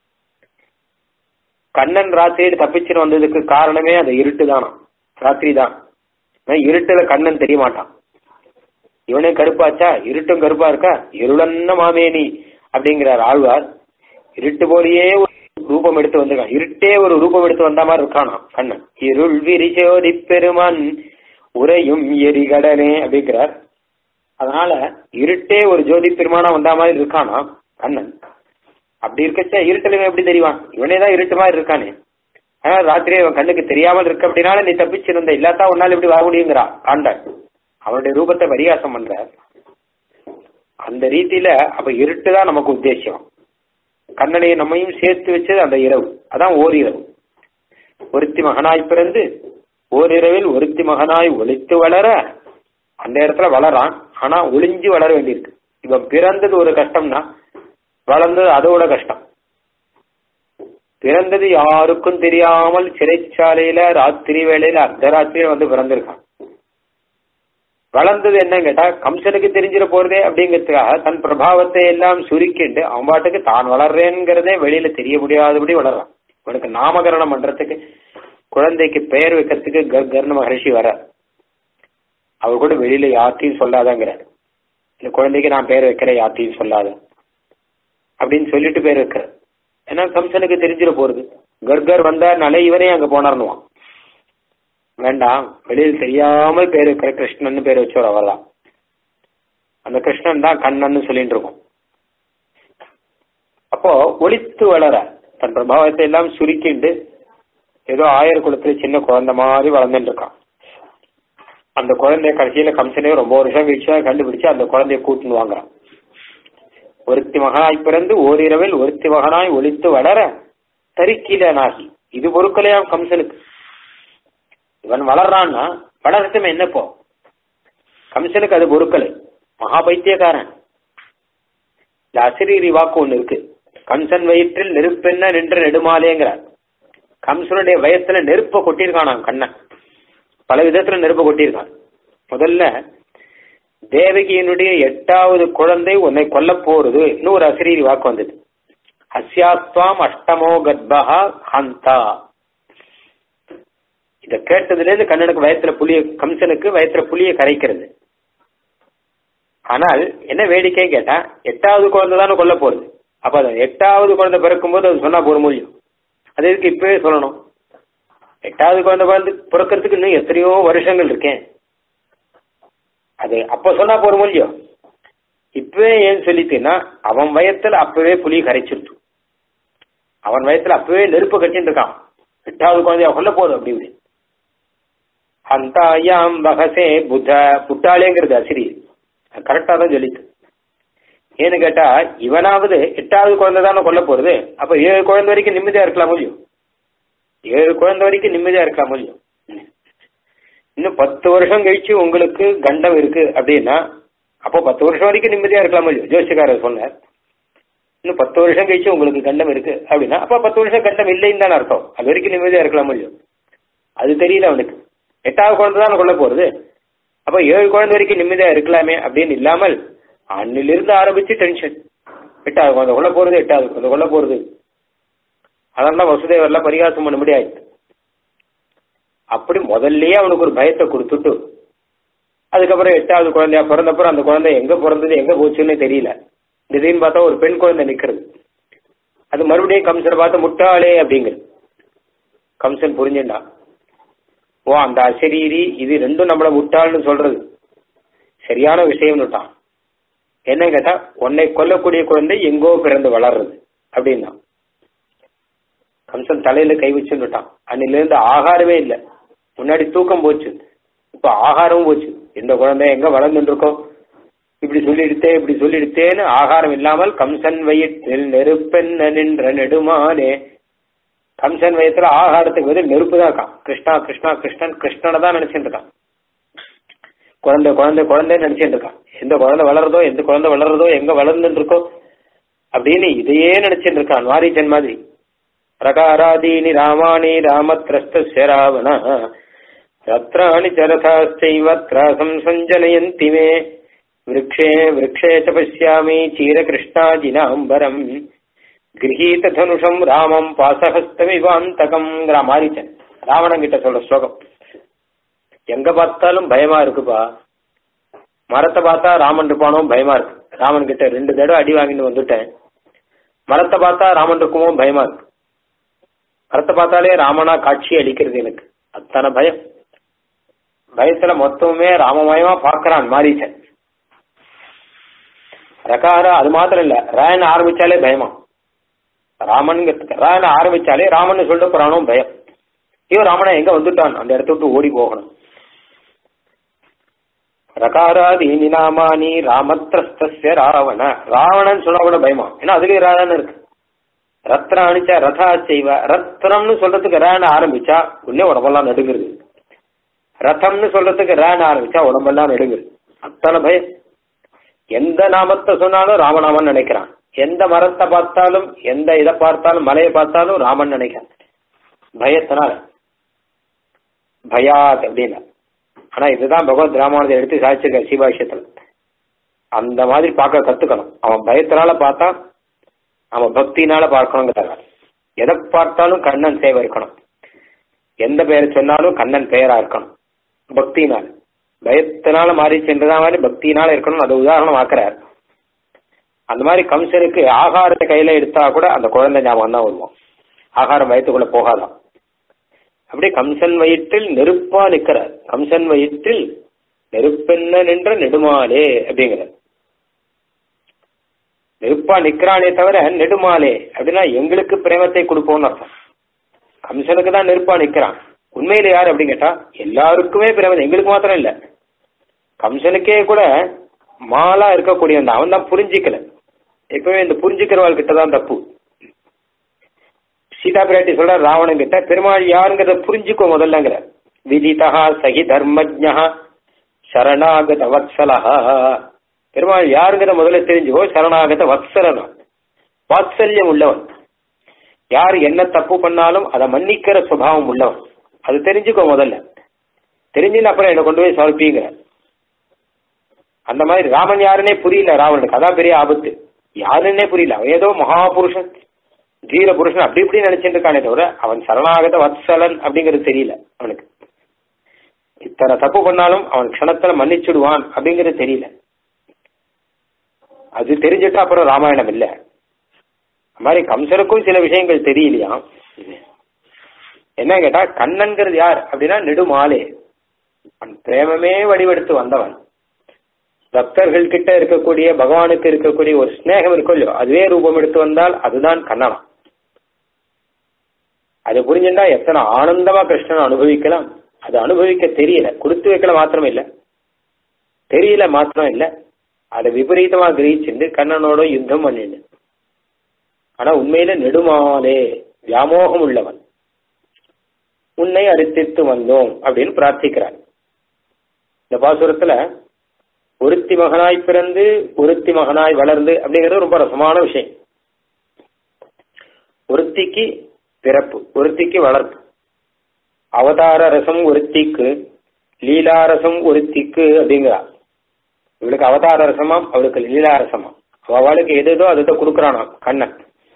கண்ணன் ராத்திரியில தப்பிச்சுன்னு வந்ததுக்கு காரணமே அந்த இருட்டு தானா ராத்திரி தான் இருட்டுல கண்ணன் தெரிய மாட்டான் இவனே கருப்பாச்சா இருட்டும் கருப்பா இருக்கா இருளன்ன மாமேனி அப்படிங்கிறார் ஆழ்வார் இருட்டு போலயே ஒரு ரூபம் எடுத்து வந்திருக்கான் இருட்டே ஒரு ரூபம் எடுத்து வந்த மாதிரி இருக்கானா கண்ணன் இருள் விரிசோதி பெருமான் உரையும் எரிகடனே அப்படிங்கிறார் அதனால இருட்டே ஒரு ஜோதி பெருமானா வந்த மாதிரி இருக்கானா கண்ணன் அப்படி இருக்கச்சா இருட்டுல எப்படி தெரிவான் இவனே தான் இருட்டு மாதிரி இருக்கானே ஆனா ராத்திரி அவன் கண்ணுக்கு தெரியாமல் இருக்க அப்படின்னால நீ தப்பிச்சிருந்த இல்லாட்டா உன்னால எப்படி வர முடியுங்கிறா ஆண்டாள் அவனுடைய ரூபத்தை பரிகாசம் பண்ற அந்த ரீதியில அப்ப இருட்டு தான் நமக்கு உத்தேசம் கண்ணனை நம்மையும் சேர்த்து வச்சது அந்த இரவு அதான் ஓரிரவு ஒருத்தி மகனாய் பிறந்து ஓரிரவில் ஒருத்தி மகனாய் ஒளித்து வளர அந்த இடத்துல வளரான் ஆனா ஒளிஞ்சு வளர வேண்டியிருக்கு இவன் பிறந்தது ஒரு கஷ்டம்னா வளர்ந்தது அதோட கஷ்டம் பிறந்தது யாருக்கும் தெரியாமல் சிறைச்சாலையில ராத்திரி வேளையில அர்த்தராத்திரியில வந்து பிறந்திருக்கான் வளர்ந்தது என்ன கேட்டா கம்சனுக்கு தெரிஞ்சிட போறதே அப்படிங்கிறதுக்காக தன் பிரபாவத்தை எல்லாம் சுருக்கிண்டு அவன் பாட்டுக்கு தான் வளர்றேங்கிறதே வெளியில தெரிய முடியாதபடி வளர்றான் இவனுக்கு நாமகரணம் பண்றதுக்கு குழந்தைக்கு பெயர் வைக்கிறதுக்கு கர்ண மகரிஷி வர அவர் கூட வெளியில யார்த்தையும் சொல்லாதங்கிறார் இந்த குழந்தைக்கு நான் பேர் வைக்கிறேன் யார்த்தையும் சொல்லாத அப்படின்னு சொல்லிட்டு பேர் வைக்கிற ஏன்னா கம்சனுக்கு தெரிஞ்சிட போறது கர்கர் வந்தார்னாலே இவனே அங்க போனார்னுவான் வேண்டாம் வெளியில் தெரியாமல் பேர் வைக்கிற கிருஷ்ணன் பேர் வச்சவர் அவர்தான் அந்த கிருஷ்ணன் தான் கண்ணன் சொல்லிட்டு இருக்கோம் அப்போ ஒளித்து வளர தன் பிரபாவத்தை எல்லாம் சுருக்கிண்டு ஏதோ ஆயர் குளத்துல சின்ன குழந்தை மாதிரி வளர்ந்துட்டு இருக்கான் அந்த குழந்தைய கடைசியில கம்சனே ரொம்ப வருஷம் கழிச்சு கண்டுபிடிச்சு அந்த குழந்தைய கூட்டுன்னு வாங்குறான் ஒருத்தி மகனாய் பிறந்து ஓரிரவில் ஒருத்தி மகனாய் ஒளித்து வளர தரிக்கிலனாகி இது பொருட்களையாம் கம்சனுக்கு இவன் வளர்றான்னா வளரட்டும் என்னப்போ கம்சனுக்கு அது பொருட்களை மகா பைத்தியக்காரன் இந்த அசிரீரி வாக்கு ஒண்ணு இருக்கு கம்சன் வயிற்றில் நெருப்பென்ன நின்ற நெடுமாலேங்கிறார் கம்சனுடைய வயத்துல நெருப்ப கொட்டியிருக்கானாம் கண்ணன் பல விதத்துல நெருப்ப கொட்டியிருக்கான் முதல்ல தேவகியினுடைய எட்டாவது குழந்தை உன்னை கொல்ல போறது இன்னும் ஒரு அசிரீரி வாக்கு வந்தது அஸ்யாத்வாம் அஷ்டமோ கர்ப்பா ஹந்தா இத கேட்டதுல இருந்து கண்ணனுக்கு வயத்துல புளிய கம்சனுக்கு வயத்துல புளிய கரைக்கிறது ஆனால் என்ன வேடிக்கை கேட்டா எட்டாவது குழந்தை தானே கொல்ல போறது அப்ப அது எட்டாவது குழந்தை பிறக்கும் போது அது சொன்னா போற முடியும் அது எதுக்கு இப்பவே சொல்லணும் எட்டாவது குழந்தை பிறந்து பிறக்கிறதுக்கு இன்னும் எத்தனையோ வருஷங்கள் இருக்கேன் அது அப்ப சொன்னா போற முடியும் இப்பவே ஏன் சொல்லிட்டுன்னா அவன் வயத்துல அப்பவே புலி கரைச்சிருச்சு அவன் வயத்துல அப்பவே நெருப்பு கட்டின்னு இருக்கான் எட்டாவது குழந்தையா கொல்ல போகுது அப்படி இப்படி ஹந்தாயாம் வகசே புத்த புட்டாளேங்கிறது அசிரி கரெக்டா தான் சொல்லிட்டு ஏன்னு கேட்டா இவனாவது எட்டாவது குழந்தை தானே கொல்ல போறது அப்ப ஏழு குழந்தை வரைக்கும் நிம்மதியா இருக்கலாம் முடியும் ஏழு குழந்தை வரைக்கும் நிம்மதியா இருக்கலாம் முடியும் இன்னும் பத்து வருஷம் கழிச்சு உங்களுக்கு கண்டம் இருக்கு அப்படின்னா அப்போ பத்து வருஷம் வரைக்கும் நிம்மதியா இருக்கலாம் முடியும் ஜோசியக்காரர் சொன்னார் இன்னும் பத்து வருஷம் கழிச்சு உங்களுக்கு கண்டம் இருக்கு அப்படின்னா அப்ப பத்து வருஷம் கண்டம் இல்லைன்னு தானே அர்த்தம் அது வரைக்கும் நிம்மதியா இருக்கலாம் முடியும் அது தெரியல அவனுக்கு எட்டாவது குழந்தை தானே கொல்ல போறது அப்ப ஏழு குழந்தை வரைக்கும் நிம்மதியா இருக்கலாமே அப்படின்னு இல்லாமல் அன்னிலிருந்து ஆரம்பிச்சு டென்ஷன் எட்டாவது குழந்தை கொல்ல போறது எட்டாவது குழந்தை கொல்ல போறது அதனால வசுதேவர்லாம் பரிகாசம் பண்ண முடியாது அப்படி முதல்லயே அவனுக்கு ஒரு பயத்தை கொடுத்துட்டு அதுக்கப்புறம் எட்டாவது குழந்தையா பிறந்தப்புறம் அந்த குழந்தை எங்க பிறந்தது எங்க போச்சுன்னு தெரியல திடீர்னு பார்த்தா ஒரு பெண் குழந்தை நிக்கிறது அது மறுபடியும் கம்சனை பார்த்து முட்டாளே அப்படிங்கிறது கம்சன் புரிஞ்சுட்டான் ஓ அந்த அசரீரி இது ரெண்டும் நம்மள முட்டாள்னு சொல்றது சரியான விஷயம்னுட்டான் என்ன கேட்டா உன்னை கொல்லக்கூடிய குழந்தை எங்கோ பிறந்து வளர்றது அப்படின்னா கம்சன் தலையில கை வச்சுட்டான் அன்னில இருந்து ஆகாரமே இல்லை முன்னாடி தூக்கம் போச்சு இப்ப ஆகாரமும் போச்சு இந்த குழந்தை எங்க வளர்ந்துட்டு இருக்கோம் இப்படி சொல்லிடுத்தே இப்படி சொல்லிடுத்தேன்னு ஆகாரம் இல்லாமல் கம்சன் வயிற்றில் நெருப்பென்ன நின்ற நெடுமானே கம்சன் வயத்துல ஆகாரத்துக்கு பதில் நெருப்பு தான் இருக்கான் கிருஷ்ணா கிருஷ்ணா கிருஷ்ணன் கிருஷ்ணனை தான் நினைச்சிட்டு இருக்கான் குழந்தை குழந்தை குழந்தைன்னு நினைச்சிட்டு இருக்கான் எந்த குழந்தை வளருதோ எந்த குழந்தை வளருதோ எங்க வளர்ந்துட்டு இருக்கோ அப்படின்னு இதையே நினைச்சிட்டு இருக்கான் மாரீச்சன் மாதிரி பிரகாராதீனி ராமாணி ராமத்ரஸ்தஸ்ய ராவண ரத்ராணி சரதாஸ்தைவ திராசம் சஞ்சனயந்தி மே விரக்ஷே விரக்ஷே ச பசியாமி சீரகிருஷ்ணாஜினாம்பரம் கிரகீத தனுஷம் ராமம் பாசஹஸ்தமிவாந்தகம் மாரிச்சன் ராவணன் கிட்ட சொல்ற ஸ்லோகம் எங்க பார்த்தாலும் பயமா இருக்குப்பா மரத்தை பார்த்தா ராமன் இருப்பானோ பயமா இருக்கு ராமன் கிட்ட ரெண்டு தடவை அடி வாங்கிட்டு வந்துட்டேன் மரத்தை பார்த்தா ராமன் இருக்குமோ பயமா இருக்கு மரத்தை பார்த்தாலே ராமனா காட்சி அளிக்கிறது எனக்கு அத்தனை பயம் பயத்துல மொத்தமுமே ராமமயமா பாக்குறான் மாரீச்சன் ரகார அது மாத்திரம் இல்ல ராயன் ஆரம்பிச்சாலே பயமா ராமன் ராயன் ஆரம்பிச்சாலே ராமன் சொல்லிட்டு போறானோ பயம் ஐயோ ராமனா எங்க வந்துட்டான் அந்த இடத்த விட்டு ஓடி போகணும் ரகாராதீனி நாமானி ராமத்ரஸ்தஸ்ய ராவண ராவணன் சொன்னா கூட பயமா ஏன்னா அதுலயும் ராவணன் இருக்கு ரத்னானிச்சா ரதா செய்வ ரத்னம்னு சொல்றதுக்கு ரேன ஆரம்பிச்சா உள்ளே உடம்பெல்லாம் நடுங்குறது ரதம்னு சொல்றதுக்கு ரேன ஆரம்பிச்சா உடம்பெல்லாம் நடுங்குறது அத்தனை பயம் எந்த நாமத்தை சொன்னாலும் ராமநாமன் நினைக்கிறான் எந்த மரத்தை பார்த்தாலும் எந்த இதை பார்த்தாலும் மலையை பார்த்தாலும் ராமன் நினைக்கிறான் பயத்தினால பயாத் அப்படின்னா ஆனா இதுதான் பகவத் ராமானதை எடுத்து சாதிச்சிருக்க சீபாஷ்யத்துல அந்த மாதிரி பார்க்க கத்துக்கணும் அவன் பயத்தினால பார்த்தா அவன் பக்தினால பார்க்கணுங்கிறாங்க எதை பார்த்தாலும் கண்ணன் சேவை இருக்கணும் எந்த பெயரை சொன்னாலும் கண்ணன் பெயரா இருக்கணும் பக்தினால் பயத்தினால மாறி சென்றதா மாதிரி பக்தினால இருக்கணும் அதை உதாரணம் ஆக்குறார் அந்த மாதிரி கம்சனுக்கு ஆகாரத்தை கையில எடுத்தா கூட அந்த குழந்தை ஞாபகம் தான் வருவோம் ஆகாரம் வயிற்றுக்குள்ள போகாதான் அப்படி கம்சன் வயிற்றில் நெருப்பா நிக்கிறார் கம்சன் வயிற்றில் நெருப்பென்ன நின்ற நெடுமாலே அப்படிங்கிறார் நெருப்பா நிக்கிறானே தவிர நெடுமாலே அப்படின்னா எங்களுக்கு பிரேமத்தை கொடுப்போம்னு அர்த்தம் கம்சனுக்கு தான் நெருப்பா நிக்கிறான் உண்மையில யார் அப்படின்னு கேட்டா எல்லாருக்குமே பிரேமம் எங்களுக்கு மாத்திரம் இல்ல கம்சனுக்கே கூட மாலா இருக்கக்கூடியவன் அவன் தான் புரிஞ்சிக்கல எப்பவுமே இந்த புரிஞ்சுக்கிறவாள் கிட்ட தான் தப்பு சீதா பிராட்டி சொல்ற ராவணன் கிட்ட பெருமாள் யாருங்கிறத புரிஞ்சுக்கோ முதல்லங்கிற விதிதா சகி தர்மஜா சரணாகத வத்சலஹா பெருமாள் யாருங்கிற முதல்ல தெரிஞ்சுக்கோ சரணாகத வத்சலனா வாத்சல்யம் உள்ளவன் யார் என்ன தப்பு பண்ணாலும் அதை மன்னிக்கிற சுபாவம் உள்ளவன் அது தெரிஞ்சுக்கோ முதல்ல தெரிஞ்சுன்னு அப்புறம் என்னை கொண்டு போய் சமர்ப்பிங்க அந்த மாதிரி ராமன் யாருன்னே புரியல ராவனுக்கு அதான் பெரிய ஆபத்து யாருன்னே புரியல அவன் ஏதோ மகாபுருஷன் தீர புருஷன் அப்படி இப்படி நினைச்சிட்டு இருக்கானே தவிர அவன் சரணாகத வத்சலன் அப்படிங்கிறது தெரியல அவனுக்கு இத்தனை தப்பு பண்ணாலும் அவன் க்ஷணத்துல மன்னிச்சுடுவான் அப்படிங்கிறது தெரியல அது தெரிஞ்சுட்டா அப்புறம் ராமாயணம் இல்ல அது மாதிரி கம்சனுக்கும் சில விஷயங்கள் தெரியலையா என்ன கேட்டா கண்ணன்கிறது யார் அப்படின்னா நெடுமாலே அவன் பிரேமமே வடிவெடுத்து வந்தவன் பக்தர்கள் கிட்ட இருக்கக்கூடிய பகவானுக்கு இருக்கக்கூடிய ஒரு ஸ்நேகம் இருக்கும் இல்லையோ அதுவே ரூபம் எடுத்து வந்தால் அதுதான் கண்ணனம் அது புரிஞ்சுட்டா எத்தனை ஆனந்தமா கிருஷ்ணனை அனுபவிக்கலாம் அது அனுபவிக்க தெரியல கொடுத்து வைக்கல மாத்திரம் இல்ல தெரியல மாத்திரம் இல்ல அதை விபரீதமா கிரகிச்சுண்டு கண்ணனோட யுத்தம் பண்ணிடு ஆனா உண்மையில நெடுமாலே வியாமோகம் உள்ளவன் உன்னை அரித்தித்து வந்தோம் அப்படின்னு பிரார்த்திக்கிறார் இந்த பாசுரத்துல ஒருத்தி மகனாய் பிறந்து ஒருத்தி மகனாய் வளர்ந்து அப்படிங்கிறது ரொம்ப ரசமான விஷயம் ஒருத்திக்கு பிறப்பு ஒருத்திக்கு வளர்ப்பு அவதார ரசம் ஒருத்திக்கு லீலாரசம் ஒருத்திக்கு அப்படிங்கிறா இவளுக்கு அவதார ரசமாம் அவளுக்கு லீலாரசமாம் அவளுக்கு எது எதோ அதை கொடுக்குறானாம் கண்ணன்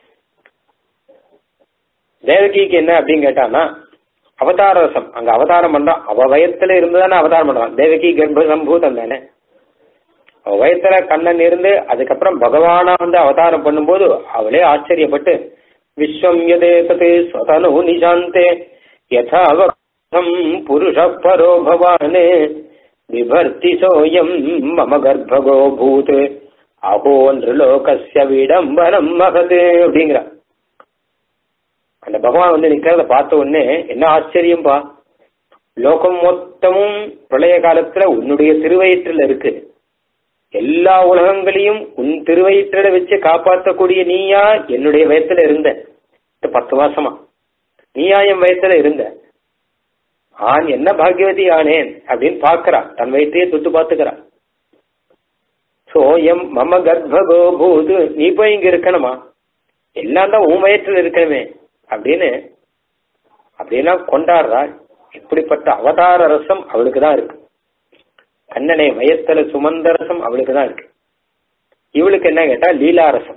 தேவகிக்கு என்ன அப்படின்னு கேட்டானா அவதார ரசம் அங்க அவதாரம் பண்றான் அவ வயத்துல இருந்துதானே அவதாரம் பண்றான் தேவகி கர்ப்ப சம்பூதம் தானே அவ வயத்துல கண்ணன் இருந்து அதுக்கப்புறம் பகவானா வந்து அவதாரம் பண்ணும்போது அவளே ஆச்சரியப்பட்டு விஸ்வம் யதேதே ஸ்வதனு நிசாந்தே யதாவகம் புருஷ பரோ பவானே விபர்த்தி சோயம் மம கர்ப்பகோ பூத் அகோ நிருலோகஸ்ய விடம்பரம் மகது அப்படிங்கிறா அந்த பகவான் வந்து நிக்கிறத பார்த்த உடனே என்ன ஆச்சரியம்பா லோகம் மொத்தமும் பிரளய காலத்துல உன்னுடைய திருவயிற்றில் இருக்கு எல்லா உலகங்களையும் உன் திருவயிற்றில வச்சு காப்பாற்றக்கூடிய நீயா என்னுடைய வயத்துல இருந்த இந்த பத்து மாசமா நீயா என் வயத்துல இருந்த ஆண் என்ன பாக்கியவதி ஆனேன் அப்படின்னு பாக்குறா தன் வயிற்றையே தொட்டு பாத்துக்கிறா சோயம் மம கர்ப்பகோ பூது நீ போய் இங்க இருக்கணுமா எல்லாம் தான் உன் வயத்துல இருக்கணுமே அப்படின்னு அப்படியெல்லாம் கொண்டாடுறா இப்படிப்பட்ட அவதார ரசம் அவளுக்கு தான் இருக்கு கண்ணனை வயத்துல சுமந்த ரசம் அவளுக்கு தான் இருக்கு இவளுக்கு என்ன கேட்டா லீலா ரசம்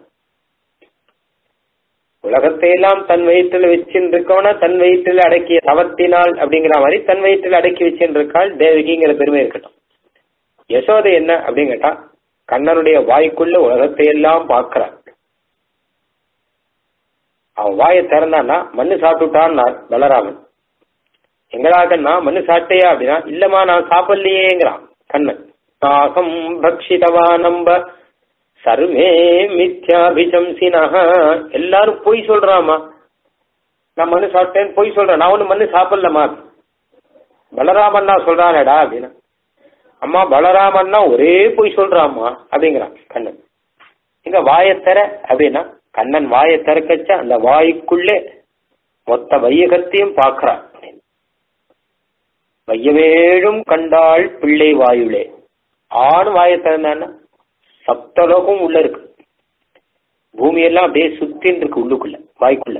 உலகத்தை எல்லாம் தன் வயிற்றில் வச்சுருக்கவனா தன் வயிற்றில் அடக்கிய தவத்தினால் அப்படிங்கிற மாதிரி தன் வயிற்றில் அடக்கி வச்சுருக்காள் தேவகிங்கிற பெருமை இருக்கட்டும் யசோதை என்ன அப்படின்னு கேட்டா கண்ணனுடைய வாய்க்குள்ள உலகத்தை எல்லாம் பார்க்கிறான் அவன் வாயை திறந்தான்னா மண்ணு சாப்பிட்டுட்டான்னா பலராமன் எங்கடாக்கண்ணா மண்ணு சாப்பிட்டையா அப்படின்னா இல்லம்மா நான் சாப்பிடலையேங்கிறான் கண்ணன் நாகம் பக்ஷிதவா நம்ப சர்வே மித்யாபிசம்சினா எல்லாரும் பொய் சொல்றாமா நான் மண்ணு சாப்பிட்டேன்னு பொய் சொல்றேன் நான் ஒண்ணு மண்ணு சாப்பிடலமா பலராமண்ணா சொல்றானடா அப்படின்னா அம்மா பலராமண்ணா ஒரே பொய் சொல்றாமா அப்படிங்கிறான் கண்ணன் இங்க வாயத்தர அப்படின்னா கண்ணன் வாயை திறக்கச்ச அந்த வாய்க்குள்ளே மொத்த வையகத்தையும் பார்க்கிறான் வையவேழும் கண்டாள் பிள்ளை வாயுளே ஆண் வாயை திறந்தான்னா சப்தலோகம் உள்ள இருக்கு பூமி எல்லாம் அப்படியே சுத்தின்னு இருக்கு உள்ளுக்குள்ள வாய்க்குள்ள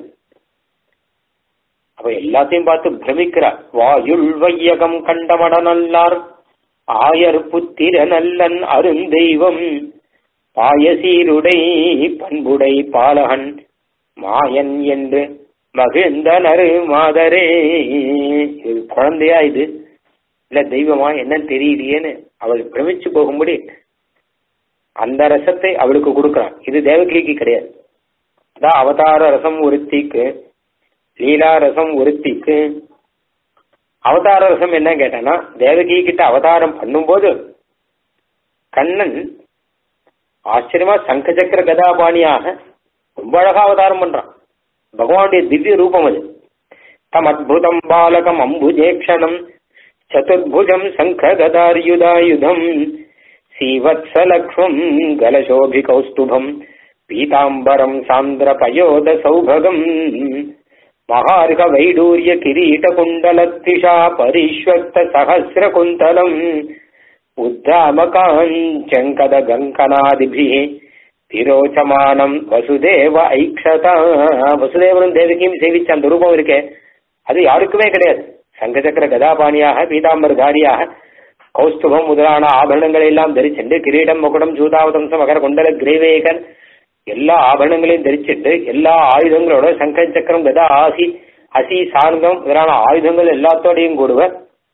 அப்ப எல்லாத்தையும் பார்த்து பிரமிக்கிறார் வாயுள் வையகம் கண்டமட நல்லார் ஆயர் புத்திர நல்லன் அருந்தெய்வம் பாயசீருடை பண்புடை பாலகன் மாயன் என்று மகிழ்ந்தனர் மாதரே இது குழந்தையா இது இல்ல தெய்வமா என்னன்னு தெரியலையேன்னு அவள் பிரமிச்சு போகும்படி அந்த ரசத்தை அவளுக்கு கொடுக்கறான் இது தேவகிக்கு கிடையாது அதான் அவதார ரசம் ஒருத்திக்கு லீலா ரசம் ஒருத்திக்கு அவதார ரசம் என்ன கேட்டானா தேவகி கிட்ட அவதாரம் பண்ணும்போது கண்ணன் ஆச்சரியமா சங்க சக்கர கதாபாணியாக ரொம்ப அழகா அவதாரம் பண்றான் பகவானுடைய திவ்ய ரூபம் அது தம் அத்புதம் பாலகம் அம்புஜேக்ஷணம் சதுர்புஜம் சங்க கதாரியுதாயுதம் சீவத்சலக்ஷ்மம் கலசோபி கௌஸ்துபம் பீதாம்பரம் சாந்திர பயோத சௌபகம் மகார்க வைடூரிய கிரீட குண்டலத்திஷா பரிஷ்வக்த சகசிர குந்தலம் உத்தாமகாஞ்சங்கத கங்கனாதிபி திரோச்சமானம் வசுதேவ ஐக்ஷதா வசுதேவனும் தேவகியும் சேவிச்ச அந்த ரூபம் இருக்கே அது யாருக்குமே கிடையாது சங்கச்சக்கர கதாபாணியாக பீதாம்பரதாரியாக கௌஸ்துபம் முதலான ஆபரணங்களை எல்லாம் தரிச்சுண்டு கிரீடம் முகுடம் சூதாவதம்சம் மகர குண்டல கிரீவேகன் எல்லா ஆபரணங்களையும் தரிச்சிட்டு எல்லா ஆயுதங்களோட சங்க சக்கரம் கதா ஆசி அசி சார்ந்தம் முதலான ஆயுதங்கள் எல்லாத்தோடையும் கூடுவர்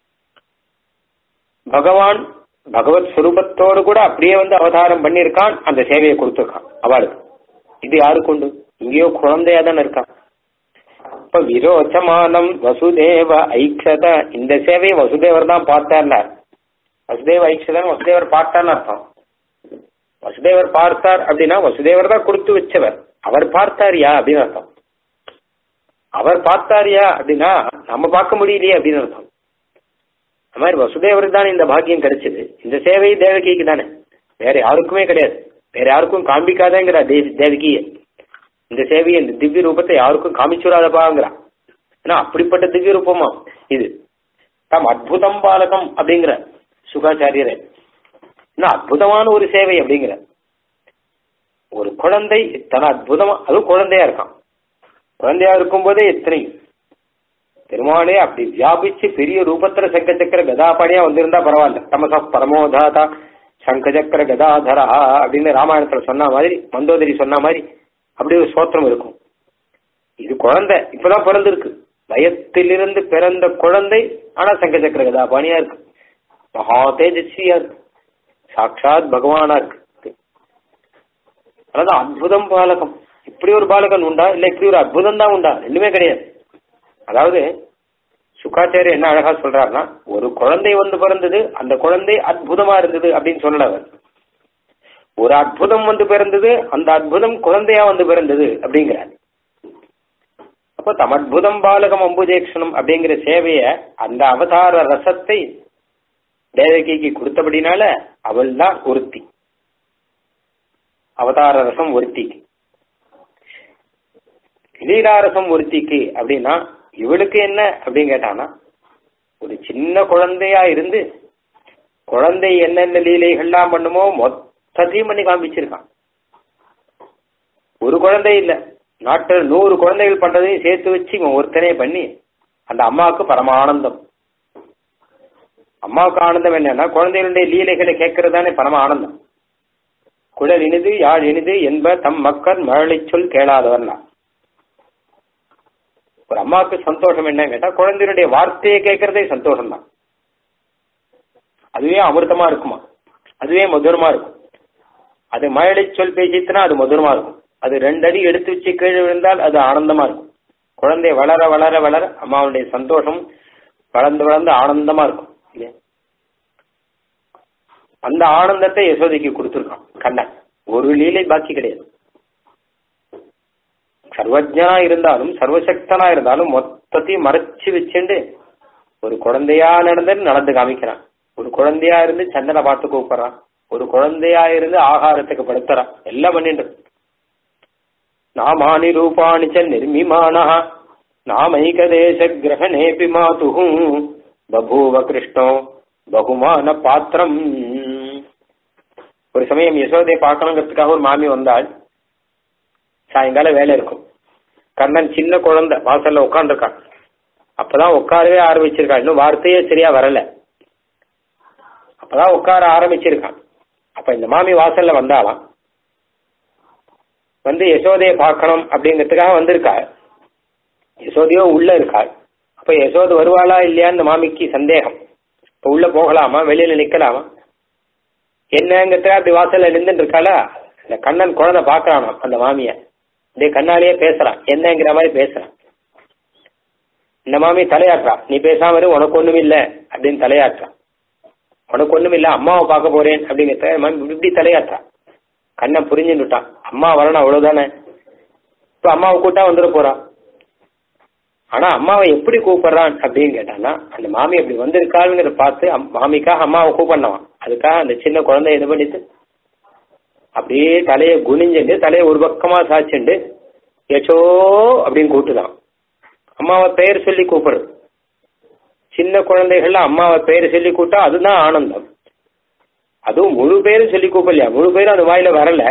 பகவான் பகவத் சுரூபத்தோடு கூட அப்படியே வந்து அவதாரம் பண்ணியிருக்கான் அந்த சேவையை கொடுத்துருக்கான் அவளுக்கு இது யாருக்கு உண்டு இங்கேயோ குழந்தையா தானே இருக்கான் இப்ப விரோச்சமானம் வசுதேவ ஐக்ஷத இந்த சேவையை வசுதேவர் தான் பார்த்தார்னார் வசுதேவ ஐக்ஷதன் வசுதேவர் பார்த்தார்னு அர்த்தம் வசுதேவர் பார்த்தார் அப்படின்னா வசுதேவர் தான் கொடுத்து வச்சவர் அவர் பார்த்தார் யா அப்படின்னு அர்த்தம் அவர் பார்த்தாரியா அப்படின்னா நம்ம பார்க்க முடியலையே அப்படின்னு அர்த்தம் அந்த மாதிரி வசுதேவருக்கு தானே இந்த பாக்கியம் கிடைச்சது இந்த சேவை தேவகிக்கு தானே வேற யாருக்குமே கிடையாது வேற யாருக்கும் காண்பிக்காதேங்கிற தேவி தேவகிய இந்த சேவையை இந்த திவ்ய ரூபத்தை யாருக்கும் காமிச்சுடாதப்பாங்கிறா ஏன்னா அப்படிப்பட்ட திவ்ய ரூபமா இது தாம் அற்புதம் பாலகம் அப்படிங்கிற சுகாச்சாரியரே என்ன அற்புதமான ஒரு சேவை அப்படிங்கிற ஒரு குழந்தை இத்தனை அற்புதமா அதுவும் குழந்தையா இருக்கான் குழந்தையா இருக்கும் போதே எத்தனை பெருமானே அப்படி வியாபிச்சு பெரிய ரூபத்துல சங்க சக்கர கதாபாணியா வந்திருந்தா பரவாயில்ல தமச பரமோதாதா சங்க சக்கர கதாதரா அப்படின்னு ராமாயணத்துல சொன்ன மாதிரி மந்தோதரி சொன்ன மாதிரி அப்படி ஒரு சோத்திரம் இருக்கும் இது குழந்தை இப்பதான் பிறந்திருக்கு வயத்திலிருந்து பிறந்த குழந்தை ஆனா சங்க சக்கர கதாபாணியா இருக்கு மகா தேஜஸ்வியா இருக்கு சாட்சாத் பகவானா இருக்கு அதாவது அற்புதம் பாலகம் இப்படி ஒரு பாலகன் உண்டா இல்ல இப்படி ஒரு அற்புதம் தான் உண்டா ரெண்டுமே கிடையாது அதாவது சுக்காச்சாரியர் என்ன அழகா சொல்றாருன்னா ஒரு குழந்தை வந்து பிறந்தது அந்த குழந்தை அற்புதமா இருந்தது அப்படின்னு சொல்லல அவர் ஒரு அற்புதம் வந்து பிறந்தது அந்த அற்புதம் குழந்தையா வந்து பிறந்தது அப்படிங்கிறார் அப்போ தம் அற்புதம் பாலகம் அம்புஜேக்ஷனம் அப்படிங்கிற சேவைய அந்த அவதார ரசத்தை தேவகிக்கு கொடுத்தபடினால அவள் தான் ஒருத்தி அவதார ரசம் ஒருத்திக்கு லீலாரசம் ஒருத்திக்கு அப்படின்னா இவளுக்கு என்ன அப்படின்னு கேட்டானா ஒரு சின்ன குழந்தையா இருந்து குழந்தை என்னென்ன லீலைகள்லாம் பண்ணுமோ மொத்தத்தையும் பண்ணி காமிச்சிருக்கான் ஒரு குழந்தை இல்ல நாட்டில் நூறு குழந்தைகள் பண்றதையும் சேர்த்து வச்சு இவன் ஒருத்தனே பண்ணி அந்த அம்மாவுக்கு பரம ஆனந்தம் அம்மாவுக்கு ஆனந்தம் என்னன்னா குழந்தைகளுடைய லீலைகளை கேட்கறது தானே பரம ஆனந்தம் குழல் இனிது யாழ் இனிது என்ப தம் மக்கள் மழலை சொல் கேளாதவர்னா ஒரு அம்மாவுக்கு சந்தோஷம் என்ன கேட்டா குழந்தையுடைய வார்த்தையை கேட்கறதே சந்தோஷம் தான் அதுவே அமிர்தமா இருக்குமா அதுவே மதுரமா இருக்கும் அது மழலை சொல் பேசித்துனா அது மதுரமா இருக்கும் அது ரெண்டு அடி எடுத்து வச்சு கீழே விழுந்தால் அது ஆனந்தமா இருக்கும் குழந்தை வளர வளர வளர அம்மாவுடைய சந்தோஷம் வளர்ந்து வளர்ந்து ஆனந்தமா இருக்கும் இல்லையா அந்த ஆனந்தத்தை யசோதைக்கு கொடுத்துருக்கான் கண்ணன் ஒரு லீலை பாக்கி கிடையாது சர்வஜனா இருந்தாலும் சர்வசக்தனா இருந்தாலும் மொத்தத்தையும் மறைச்சு வச்சுண்டு ஒரு குழந்தையா நடந்து நடந்து காமிக்கிறான் ஒரு குழந்தையா இருந்து சந்தனை பார்த்து கூப்பிடுறான் ஒரு குழந்தையா இருந்து ஆகாரத்துக்கு படுத்துறான் எல்லாம் பண்ணிட்டு நாமானி ரூபாணி ச நிர்மிமான நாமைக தேச கிரகணேபி மாது பபூவ கிருஷ்ணோ பகுமான பாத்திரம் ஒரு சமயம் யசோதையை பார்க்கணுங்கிறதுக்காக ஒரு மாமி வந்தாள் சாயங்காலம் வேலை இருக்கும் கண்ணன் சின்ன குழந்தை வாசல்ல உட்காந்துருக்கான் அப்பதான் உட்காரவே ஆரம்பிச்சிருக்கான் இன்னும் வார்த்தையே சரியா வரல அப்பதான் உட்கார ஆரம்பிச்சிருக்கான் அப்ப இந்த மாமி வாசல்ல வந்தாலாம் வந்து யசோதையை பார்க்கணும் அப்படிங்கிறதுக்காக வந்திருக்கா யசோதையோ உள்ள இருக்கா அப்ப யசோதை வருவாளா இல்லையா இந்த மாமிக்கு சந்தேகம் இப்ப உள்ள போகலாமா வெளியில நிக்கலாமா என்னங்கிறதுக்காக அப்படி வாசல்ல நின்றுட்டு இருக்காளா இந்த கண்ணன் குழந்தை பாக்குறானாம் அந்த மாமிய அப்படியே கண்ணாலேயே பேசுறான் என்னங்கிற மாதிரி பேசுறான் இந்த மாமி தலையாட்டுறா நீ பேசாம இரு உனக்கு ஒண்ணும் இல்ல அப்படின்னு தலையாட்டுறான் உனக்கு ஒண்ணும் இல்ல அம்மாவை பார்க்க போறேன் அப்படிங்கிறத மாமி இப்படி தலையாட்டுறா கண்ணன் புரிஞ்சுட்டான் அம்மா வரணும் அவ்வளவுதானே இப்ப அம்மாவை கூட்டா வந்துட போறா ஆனா அம்மாவை எப்படி கூப்பிடுறான் அப்படின்னு கேட்டான்னா அந்த மாமி அப்படி வந்திருக்காளுங்கிறத பார்த்து அம்- மாமிக்காக அம்மாவை கூப்பிடணும் அதுக்காக அந்த சின்ன குழந்தை இது பண்ணிட்டு அப்படியே தலையை குனிஞ்சுண்டு தலையை ஒரு பக்கமா சாய்ச்சுண்டு யசோ அப்படின்னு கூப்பிட்டுதான் அம்மாவை பெயர் சொல்லி கூப்பிடுறது சின்ன குழந்தைகள்ல அம்மாவை பெயர் சொல்லி கூப்பிட்டா அதுதான் ஆனந்தம் அதுவும் முழு பேரும் சொல்லி கூப்பிடலையா முழு பேரும் அது வாயில வரல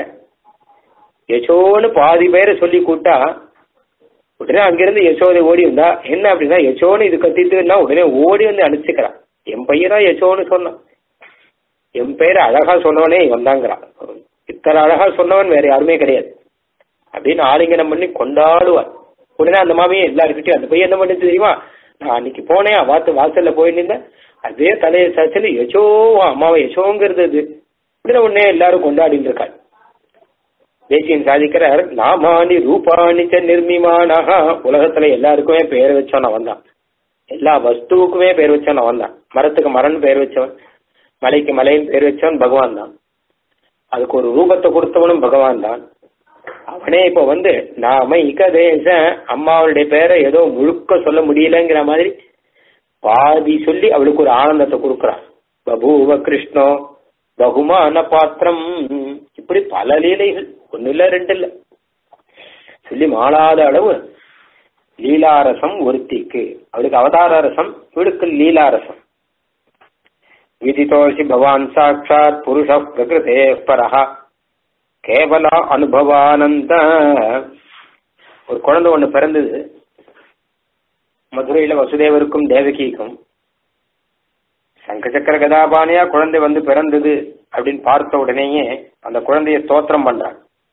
யசோன்னு பாதி பேரை சொல்லி கூப்பிட்டா உடனே அங்கிருந்து யசோதை ஓடி வந்தா என்ன அப்படின்னா யசோன்னு இது கத்திட்டுன்னா உடனே ஓடி வந்து அனுப்பிச்சுக்கிறான் என் பையனா யசோன்னு சொன்னான் என் பேரை அழகா சொன்னவனே இவன் தாங்கிறான் இத்தனை அழகா சொன்னவன் வேற யாருமே கிடையாது அப்படின்னு ஆலிங்கனம் பண்ணி கொண்டாடுவார் உடனே அந்த மாமியை எல்லாருக்கிட்டையும் அந்த பையன் என்ன பண்ணுச்சு தெரியுமா நான் அன்னைக்கு போனேன் வாத்து வாசல்ல போய் நின்றேன் அதே தலையை சாச்சல் யசோ உன் அம்மாவை யசோங்கிறது இது உடனே உடனே எல்லாரும் கொண்டாடிட்டு இருக்காள் தேசியன் சாதிக்கிறார் நாமானி ரூபாணி ச நிர்மிமானஹா உலகத்துல எல்லாருக்குமே பேர் வச்சவன் அவன் தான் எல்லா வஸ்துவுக்குமே பேர் வச்சவன் அவன் தான் மரத்துக்கு மரம்னு பேர் வச்சவன் மலைக்கு மலைன்னு பேர் வச்சவன் பகவான் தான் அதுக்கு ஒரு ரூபத்தை கொடுத்தவனும் பகவான் தான் அவனே இப்ப வந்து நாம இகதேச அம்மாவுடைய பேரை ஏதோ முழுக்க சொல்ல முடியலங்கிற மாதிரி பாதி சொல்லி அவளுக்கு ஒரு ஆனந்தத்தை கொடுக்கறான் பபூவ கிருஷ்ணோ பகுமான பாத்திரம் இப்படி பல லீலைகள் ஒண்ணு இல்ல ரெண்டு இல்ல சொல்லி மாளாத அளவு லீலாரசம் ஒருத்திக்கு அவளுக்கு அவதார ரசம் இவளுக்கு லீலாரசம் விதிதோஷி பவான் சாட்சாத் புருஷ பிரகிருதே பரஹா கேவல அனுபவானந்த ஒரு குழந்தை ஒண்ணு பிறந்தது மதுரையில வசுதேவருக்கும் தேவகிக்கும் சங்கச்சக்கர கதாபாணியா குழந்தை வந்து பிறந்தது அப்படின்னு பார்த்த உடனேயே அந்த குழந்தைய ஸ்தோத்திரம் பண்றான்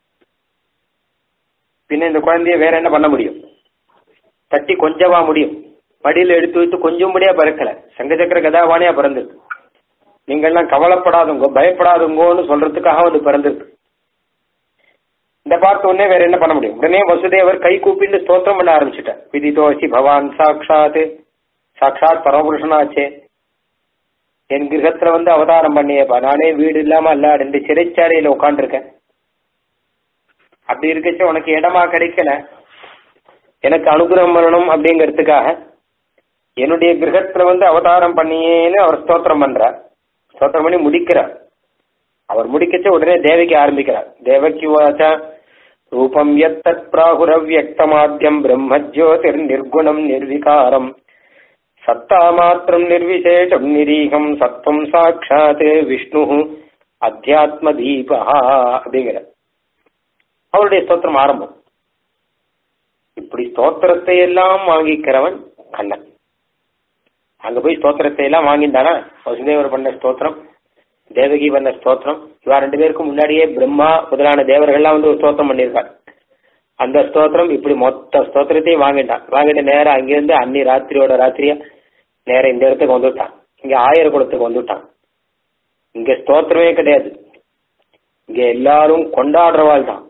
பின்ன இந்த குழந்தைய வேற என்ன பண்ண முடியும் தட்டி கொஞ்சவா முடியும் மடியில எடுத்து வைத்து கொஞ்சம்படியா பிறக்கல சங்கச்சக்கர கதாபாணியா பிறந்திருக்கு நீங்க எல்லாம் கவலைப்படாதுங்கோ பயப்படாதுங்கோன்னு சொல்றதுக்காக வந்து பிறந்திருக்கு இந்த பார்த்த உடனே வேற என்ன பண்ண முடியும் உடனே வசுதேவர் கை கூப்பிட்டு ஸ்தோத்திரம் பண்ண ஆரம்பிச்சுட்டார் விதிதோசி பவான் சாட்சாத் சாட்சாத் பரமபுருஷனாச்சே என் கிரகத்துல வந்து அவதாரம் பண்ணியப்பா நானே வீடு இல்லாம அல்லாடு சிறைச்சாலையில உட்காந்துருக்கேன் அப்படி இருக்கச்ச உனக்கு இடமா கிடைக்கல எனக்கு அனுகிரகம் பண்ணணும் அப்படிங்கிறதுக்காக என்னுடைய கிரகத்துல வந்து அவதாரம் பண்ணியேன்னு அவர் ஸ்தோத்திரம் பண்றார் ஸ்தோத்திரம் பண்ணி முடிக்கிறார் அவர் முடிக்கச்ச உடனே தேவகி ஆரம்பிக்கிறார் தேவகி வாச்சா ரூபம் எத்தத் பிராகுரவியக்தமாத்தியம் பிரம்மஜோதிர் நிர்குணம் நிர்விகாரம் சத்தா மாத்திரம் நிர்விசேஷம் நிரீகம் சத்வம் சாட்சாத் விஷ்ணு அத்தியாத்ம தீபா அப்படிங்கிற அவருடைய ஸ்தோத்திரம் ஆரம்பம் இப்படி ஸ்தோத்திரத்தை எல்லாம் வாங்கிக்கிறவன் கண்ணன் அங்க போய் ஸ்தோத்திரத்தை எல்லாம் வாங்கிட்டானா வசுதேவர் பண்ண ஸ்தோத்திரம் தேவகி பண்ண ஸ்தோத்திரம் இவா ரெண்டு பேருக்கும் முன்னாடியே பிரம்மா முதலான தேவர்கள்லாம் வந்து ஒரு ஸ்தோத்திரம் பண்ணியிருக்கார் அந்த ஸ்தோத்திரம் இப்படி மொத்த ஸ்தோத்திரத்தையும் வாங்கிட்டான் வாங்கிட்டு நேரம் அங்கிருந்து அன்னி ராத்திரியோட ராத்திரியா நேரம் இந்த இடத்துக்கு வந்துட்டான் இங்க ஆயிர குளத்துக்கு வந்துட்டான் இங்க ஸ்தோத்திரமே கிடையாது இங்க எல்லாரும் கொண்டாடுறவாள் தான்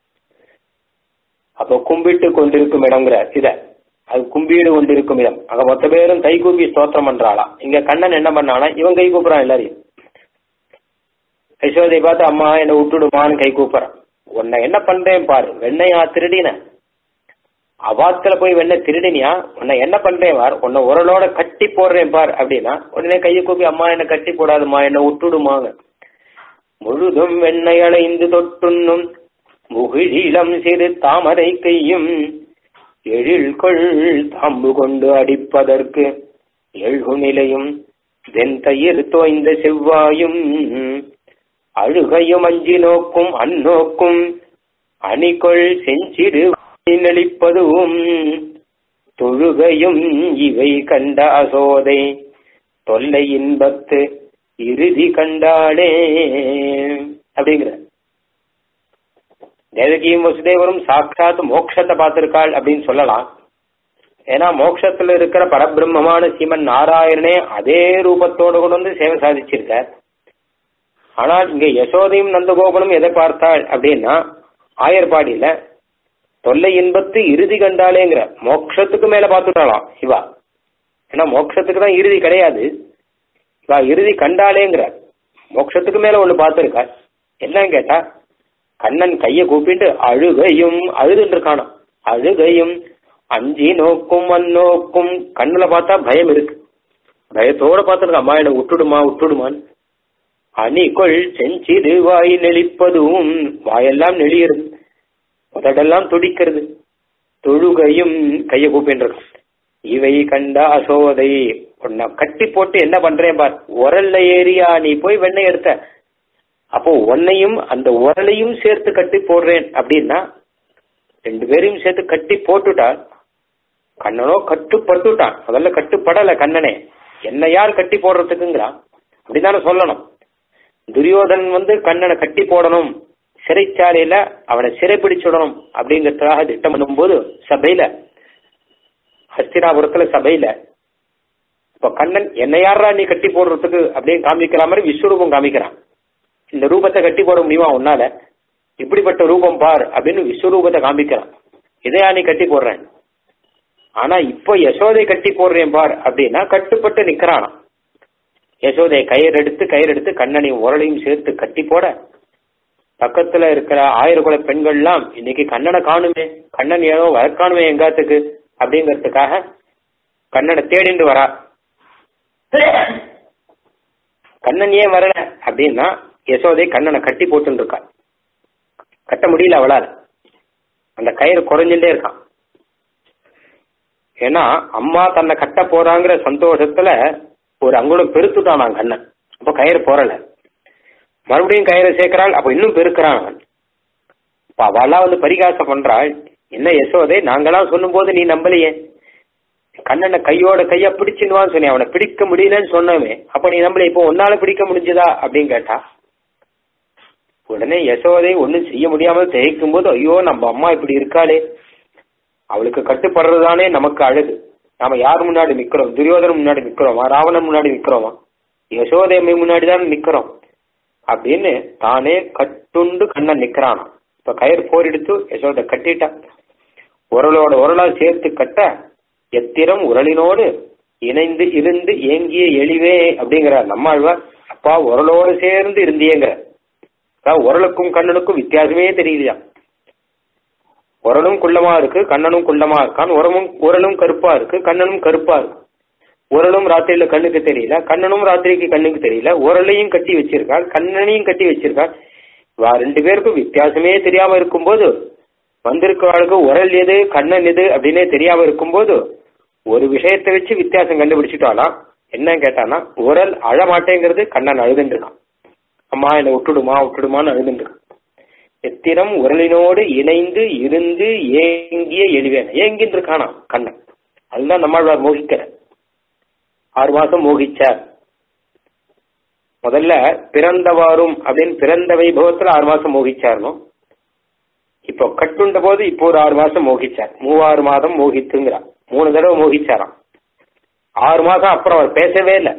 அப்போ கும்பிட்டு கொண்டிருக்கும் இடம்ங்கிறார் இத அது கும்பிடு கொண்டிருக்கும் இடம் அங்க மொத்த பேரும் கை கூப்பி ஸ்தோத்திரம் பண்றாளாம் இங்க கண்ணன் என்ன பண்ணானா இவன் கை கூப்பிடுறான் எல்லாரையும் யசோதை பார்த்து அம்மா என்னை விட்டுடுமான்னு கை கூப்பிடுறான் உன்னை என்ன பண்றேன் பாரு வெண்ணையா திருடின அவாத்துல போய் வெண்ணை திருடினியா உன்னை என்ன பண்றேன் பார் உன்னை உரலோட கட்டி போடுறேன் பார் அப்படின்னா உடனே கையை கூப்பி அம்மா என்ன கட்டி போடாதுமா என்ன விட்டுடுமாங்க முழுதும் வெண்ணை அலைந்து தொட்டுண்ணும் முகிழிலம் சிறு தாமரை கையும் எழில்கொள் தாம்பு கொண்டு அடிப்பதற்கு எழுகு நிலையும் வெந்தயிர் தோய்ந்த செவ்வாயும் அழுகையும் அஞ்சி நோக்கும் அந்நோக்கும் அணிகொள் செஞ்சிடு நெளிப்பதுவும் தொழுகையும் இவை கண்ட அசோதை தொல்லை இன்பத்து இறுதி கண்டாளே அப்படிங்கிற தேவகியும் வசுதேவரும் சாட்சாத் மோட்சத்தை பார்த்திருக்காள் அப்படின்னு சொல்லலாம் ஏன்னா மோட்சத்துல இருக்கிற பரபிரம்மமான சீமன் நாராயணனே அதே ரூபத்தோடு கொண்டு வந்து சேவை சாதிச்சிருக்கார் ஆனால் இங்க யசோதையும் நந்தகோபனும் எதை பார்த்தாள் அப்படின்னா ஆயர்பாடியில தொல்லை இன்பத்து இறுதி கண்டாலேங்கிற மோட்சத்துக்கு மேல பார்த்துட்டாளாம் இவா ஏன்னா மோட்சத்துக்கு தான் இறுதி கிடையாது இவா இறுதி கண்டாலேங்கிற மோட்சத்துக்கு மேல ஒண்ணு பார்த்திருக்கா என்னன்னு கேட்டா கண்ணன் கைய கூப்பிட்டு அழுகையும் அழுதுன்னு இருக்கானா அழுகையும் அஞ்சி நோக்கும் அந்நோக்கும் கண்ணுல பார்த்தா பயம் இருக்கு பயத்தோட பார்த்துருக்க அம்மா என்ன விட்டுடுமா விட்டுடுமான்னு அணிகொள் செஞ்சிடு வாய் நெளிப்பதும் வாயெல்லாம் நெளியறது உதடெல்லாம் துடிக்கிறது தொழுகையும் கைய கூப்பின்றது இவை கண்ட அசோதை உன்னை கட்டி போட்டு என்ன பண்றேன் பார் உரல்ல ஏறியா நீ போய் வெண்ணெய் எடுத்த அப்போ உன்னையும் அந்த உரலையும் சேர்த்து கட்டி போடுறேன் அப்படின்னா ரெண்டு பேரையும் சேர்த்து கட்டி போட்டுட்டால் கண்ணனோ கட்டுப்பட்டுட்டான் முதல்ல கட்டுப்படல கண்ணனே என்ன யார் கட்டி போடுறதுக்குங்கிறான் அப்படித்தானே சொல்லணும் துரியோதன் வந்து கண்ணனை கட்டி போடணும் சிறைச்சாலையில அவனை சிறைப்பிடிச்சுடணும் அப்படிங்கறதுக்காக திட்டம் பண்ணும்போது சபையில ஹஸ்தினாபுரத்துல சபையில இப்ப கண்ணன் என்ன யாரா நீ கட்டி போடுறதுக்கு அப்படின்னு காமிக்கிற மாதிரி விஸ்வரூபம் காமிக்கிறான் இந்த ரூபத்தை கட்டி போட முடியுமா உன்னால இப்படிப்பட்ட ரூபம் பார் அப்படின்னு விஸ்வரூபத்தை காமிக்கிறான் இதையா நீ கட்டி போடுறேன் ஆனா இப்போ யசோதை கட்டி போடுறேன் பார் அப்படின்னா கட்டுப்பட்டு நிக்கிறானா யசோதை கயிறு எடுத்து கயிறு எடுத்து கண்ணனையும் உரளையும் சேர்த்து கட்டி போட பக்கத்துல இருக்கிற ஆயிரகுல பெண்கள்லாம் இன்னைக்கு கண்ணனை காணுமே கண்ணன் ஏதோ வளர்க்காணுமே எங்காத்துக்கு அப்படிங்கறதுக்காக கண்ணனை தேடிண்டு வரா கண்ணன் ஏன் வரல அப்படின்னா யசோதை கண்ணனை கட்டி போட்டுன்னு இருக்கா கட்ட முடியல அவளால் அந்த கயிறு குறைஞ்சுட்டே இருக்கான் ஏன்னா அம்மா தன்னை கட்ட போறாங்கிற சந்தோஷத்துல ஒரு அங்குலம் பெருத்துட்டான் கண்ணன் அப்ப கயிறு போறல மறுபடியும் கயிறை சேர்க்கிறாள் அப்ப இன்னும் பெருக்கிறான் அவன் இப்ப அவெல்லாம் வந்து பரிகாசம் பண்றாள் என்ன யசோதை நாங்களாம் சொல்லும் போது நீ நம்பலையே கண்ணனை கையோட கையா பிடிச்சிடுவான்னு சொன்னேன் அவனை பிடிக்க முடியலன்னு சொன்னவே அப்ப நீ நம்மள இப்போ ஒன்னால பிடிக்க முடிஞ்சதா அப்படின்னு கேட்டா உடனே யசோதை ஒண்ணும் செய்ய முடியாம திகைக்கும் போது ஐயோ நம்ம அம்மா இப்படி இருக்காளே அவளுக்கு கட்டுப்படுறதுதானே நமக்கு அழகு நாம யார் முன்னாடி நிக்கிறோம் துரியோதனன் முன்னாடி நிக்கிறோமா ராவணன் முன்னாடி நிக்கிறோமா யசோதை அம்மை முன்னாடி தான் நிக்கிறோம் அப்படின்னு தானே கட்டுண்டு கண்ணன் நிக்கிறானாம் இப்ப கயிறு போர் எடுத்து யசோதை கட்டிட்டா உரலோட உரலா சேர்த்து கட்ட எத்திரம் உரலினோடு இணைந்து இருந்து ஏங்கிய எளிவே அப்படிங்கிறார் நம்மாழ்வார் அப்பா உரலோடு சேர்ந்து இருந்தியேங்கிற அதாவது உரலுக்கும் கண்ணனுக்கும் வித்தியாசமே தெரியலையா உரலும் குள்ளமா இருக்கு கண்ணனும் குள்ளமா இருக்கான் உரமும் உரலும் கருப்பா இருக்கு கண்ணனும் கருப்பா இருக்கு உரலும் ராத்திரியில கண்ணுக்கு தெரியல கண்ணனும் ராத்திரிக்கு கண்ணுக்கு தெரியல உரலையும் கட்டி வச்சிருக்காள் கண்ணனையும் கட்டி வச்சிருக்காள் வா ரெண்டு பேருக்கும் வித்தியாசமே தெரியாம இருக்கும்போது வந்திருக்கவாளுக்கு உரல் எது கண்ணன் எது அப்படின்னே தெரியாம இருக்கும்போது ஒரு விஷயத்தை வச்சு வித்தியாசம் கண்டுபிடிச்சிட்டாலாம் என்ன கேட்டானா உரல் அழமாட்டேங்கிறது கண்ணன் அழுதுன்னு இருக்கான் அம்மா என்னை விட்டுடுமா விட்டுடுமான்னு அழுதுன்னு இருக்கான் எத்திரம் உரலினோடு இணைந்து இருந்து ஏங்கிய எளிவேன் ஏங்கின்னு இருக்கானா கண்ணன் அதுதான் நம்மாழ்வார் மோகிக்கிற ஆறு மாசம் மோகிச்சார் முதல்ல பிறந்தவாறும் அப்படின்னு பிறந்த வைபவத்துல ஆறு மாசம் மோகிச்சார்னோ இப்போ கட்டுண்ட போது இப்போ ஒரு ஆறு மாசம் மோகிச்சார் மூவாறு மாதம் மோகித்துங்கிறார் மூணு தடவை மோகிச்சாராம் ஆறு மாசம் அப்புறம் அவர் பேசவே இல்லை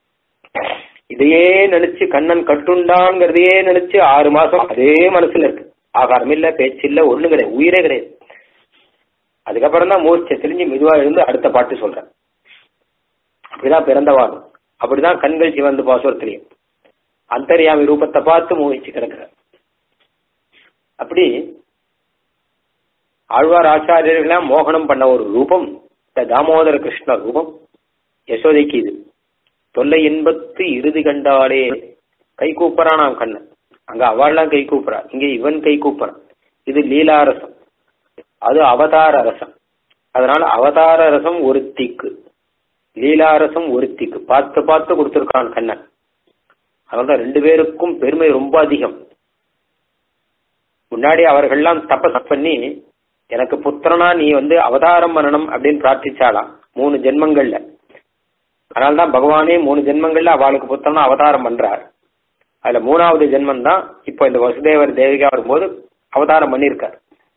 இதையே நினைச்சு கண்ணன் கட்டுண்டான்ங்கிறதையே நினைச்சு ஆறு மாசம் அதே மனசுல இருக்கு ஆகாரம் இல்ல பேச்சு இல்ல ஒண்ணு கிடையாது உயிரே கிடையாது அதுக்கப்புறம் தான் மூர்ச்சை தெரிஞ்சு மெதுவா இருந்து அடுத்த பாட்டு சொல்றேன் அப்படிதான் பிறந்தவாகும் அப்படிதான் கண்கள் சிவந்து பாசுரத்திலையும் அந்தரியாமி ரூபத்தை பார்த்து மோகிச்சு கிடக்குற அப்படி ஆழ்வார் ஆச்சாரியர்களாம் மோகனம் பண்ண ஒரு ரூபம் இந்த தாமோதர கிருஷ்ண ரூபம் யசோதைக்கு இது தொல்லை இன்பத்து இறுதி கண்டாலே கை கூப்பறானாம் கண்ணன் அங்க அவள்லாம் கை கூப்புறா இங்க இவன் கை கூப்புறான் இது லீலாரசம் அது அவதார ரசம் அதனால அவதார ரசம் ஒருத்திக்கு லீலாரசம் ஒருத்திக்கு பார்த்து பார்த்து கொடுத்திருக்கான் கண்ணன் அதனால ரெண்டு பேருக்கும் பெருமை ரொம்ப அதிகம் முன்னாடி அவர்கள்லாம் தபஸ் பண்ணி எனக்கு புத்திரனா நீ வந்து அவதாரம் பண்ணணும் அப்படின்னு பிரார்த்திச்சாலாம் மூணு ஜென்மங்கள்ல அதனால்தான் பகவானே மூணு ஜென்மங்கள்ல அவளுக்கு புத்திரனா அவதாரம் பண்றார் அதுல மூணாவது ஜென்மம் தான் இப்போ இந்த வசுதேவர் தேவிகா வரும்போது அவதாரம் பண்ணியிருக்கார்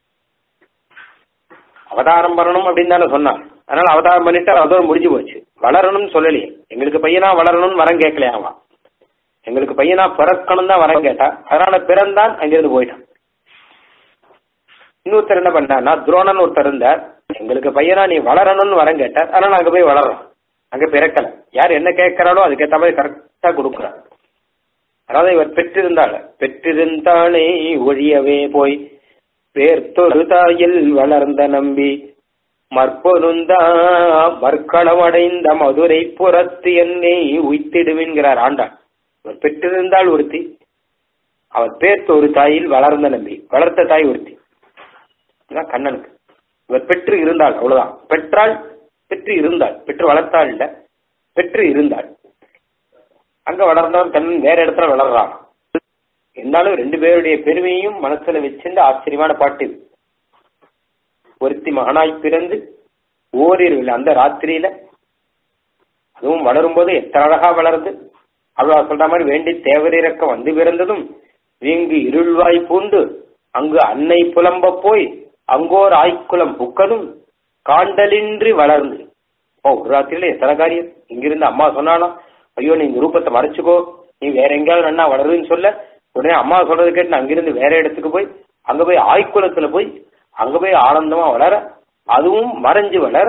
அவதாரம் பண்ணணும் அப்படின்னு தானே சொன்னார் அதனால அவதாரம் பண்ணிட்டு அதோட முடிஞ்சு போச்சு வளரணும்னு சொல்லலையே எங்களுக்கு பையனா வளரணும்னு வரம் கேட்கலையாவா எங்களுக்கு பையனா பிறக்கணும் தான் வரம் கேட்டா அதனால பிறந்தான் அங்கிருந்து போயிட்டான் இன்னொருத்தர் என்ன பண்ணார்னா துரோணன் ஒருத்தர் இருந்தார் எங்களுக்கு பையனா நீ வளரணும்னு வரம் கேட்டார் அதனால அங்க போய் வளர்றோம் அங்க பிறக்கல யார் என்ன கேட்கிறாளோ அதுக்கேற்ற மாதிரி கரெக்டா கொடுக்குறார் அதாவது இவர் பெற்றிருந்தாள் பெற்றிருந்தானே ஒழியவே போய் பேர்த்தொரு தாயில் வளர்ந்த நம்பி மற்பொருந்தா மற்களமடைந்த மதுரை புறத்து என்னை உய்த்திடுவின்கிறார் ஆண்டாள் இவர் பெற்றிருந்தாள் ஒருத்தி அவர் பேர்த்த ஒரு தாயில் வளர்ந்த நம்பி வளர்த்த தாய் ஒருத்தி இதான் கண்ணனுக்கு இவர் பெற்று இருந்தாள் அவ்வளவுதான் பெற்றாள் பெற்று இருந்தாள் பெற்று வளர்த்தாள் இல்ல பெற்று இருந்தாள் அங்க வளர்ந்தவன் கண்ணன் வேற இடத்துல வளர்றான் இருந்தாலும் ரெண்டு பேருடைய பெருமையும் மனசுல வச்சிருந்த ஆச்சரியமான பாட்டு இது ஒருத்தி மகனாய் பிறந்து ஓரிரு அந்த ராத்திரியில அதுவும் வளரும் போது எத்தனை அழகா வளருது அவ்வளோ சொல்ற மாதிரி வேண்டி தேவரிறக்க வந்து பிறந்ததும் வீங்கு இருள்வாய் பூண்டு அங்கு அன்னை புலம்ப போய் அங்கோர் ஆய்க்குளம் புக்கதும் காண்டலின்றி வளர்ந்து ஓ ஒரு ராத்திரியில எத்தனை காரியம் இங்கிருந்து அம்மா சொன்னாலாம் ஐயோ நீ இந்த ரூபத்தை மறைச்சுக்கோ நீ வேற எங்கேயாவது நன்னா வளருதுன்னு சொல்ல உடனே அம்மா சொல்றது கேட்டு நான் அங்கிருந்து வேற இடத்துக்கு போய் அங்க போய் ஆய்க்குளத்துல போய் அங்க போய் ஆனந்தமா வளர அதுவும் மறைஞ்சு வளர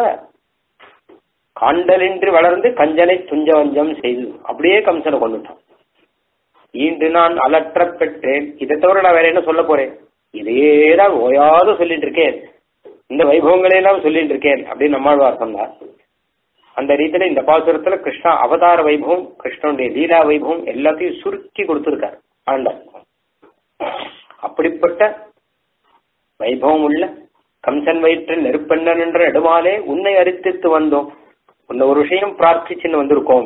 காண்டலின்றி வளர்ந்து கஞ்சனை துஞ்சவஞ்சம் செய்து அப்படியே கம்சனை கொண்டுட்டான் ஈண்டு நான் அலற்ற பெற்றேன் இதை தவிர நான் வேற என்ன சொல்ல போறேன் இதேதான் ஓயாத சொல்லிட்டு இருக்கேன் இந்த வைபவங்களை எல்லாம் சொல்லிட்டு இருக்கேன் அப்படின்னு நம்மாழ்வார் சொன்னார் அந்த ரீதியில இந்த பாசுரத்துல கிருஷ்ணா அவதார வைபவம் கிருஷ்ணனுடைய லீலா வைபவம் எல்லாத்தையும் சுருக்கி கொடுத்திருக்கார் ஆண்டார் அப்படிப்பட்ட வைபவம் உள்ள கம்சன் வயிற்றில் நெருப்பெண்ணன் என்ற நெடுமாலே உன்னை அரித்தித்து வந்தோம் உன்னை ஒரு விஷயம் பிரார்த்திச்சுன்னு வந்திருக்கோம்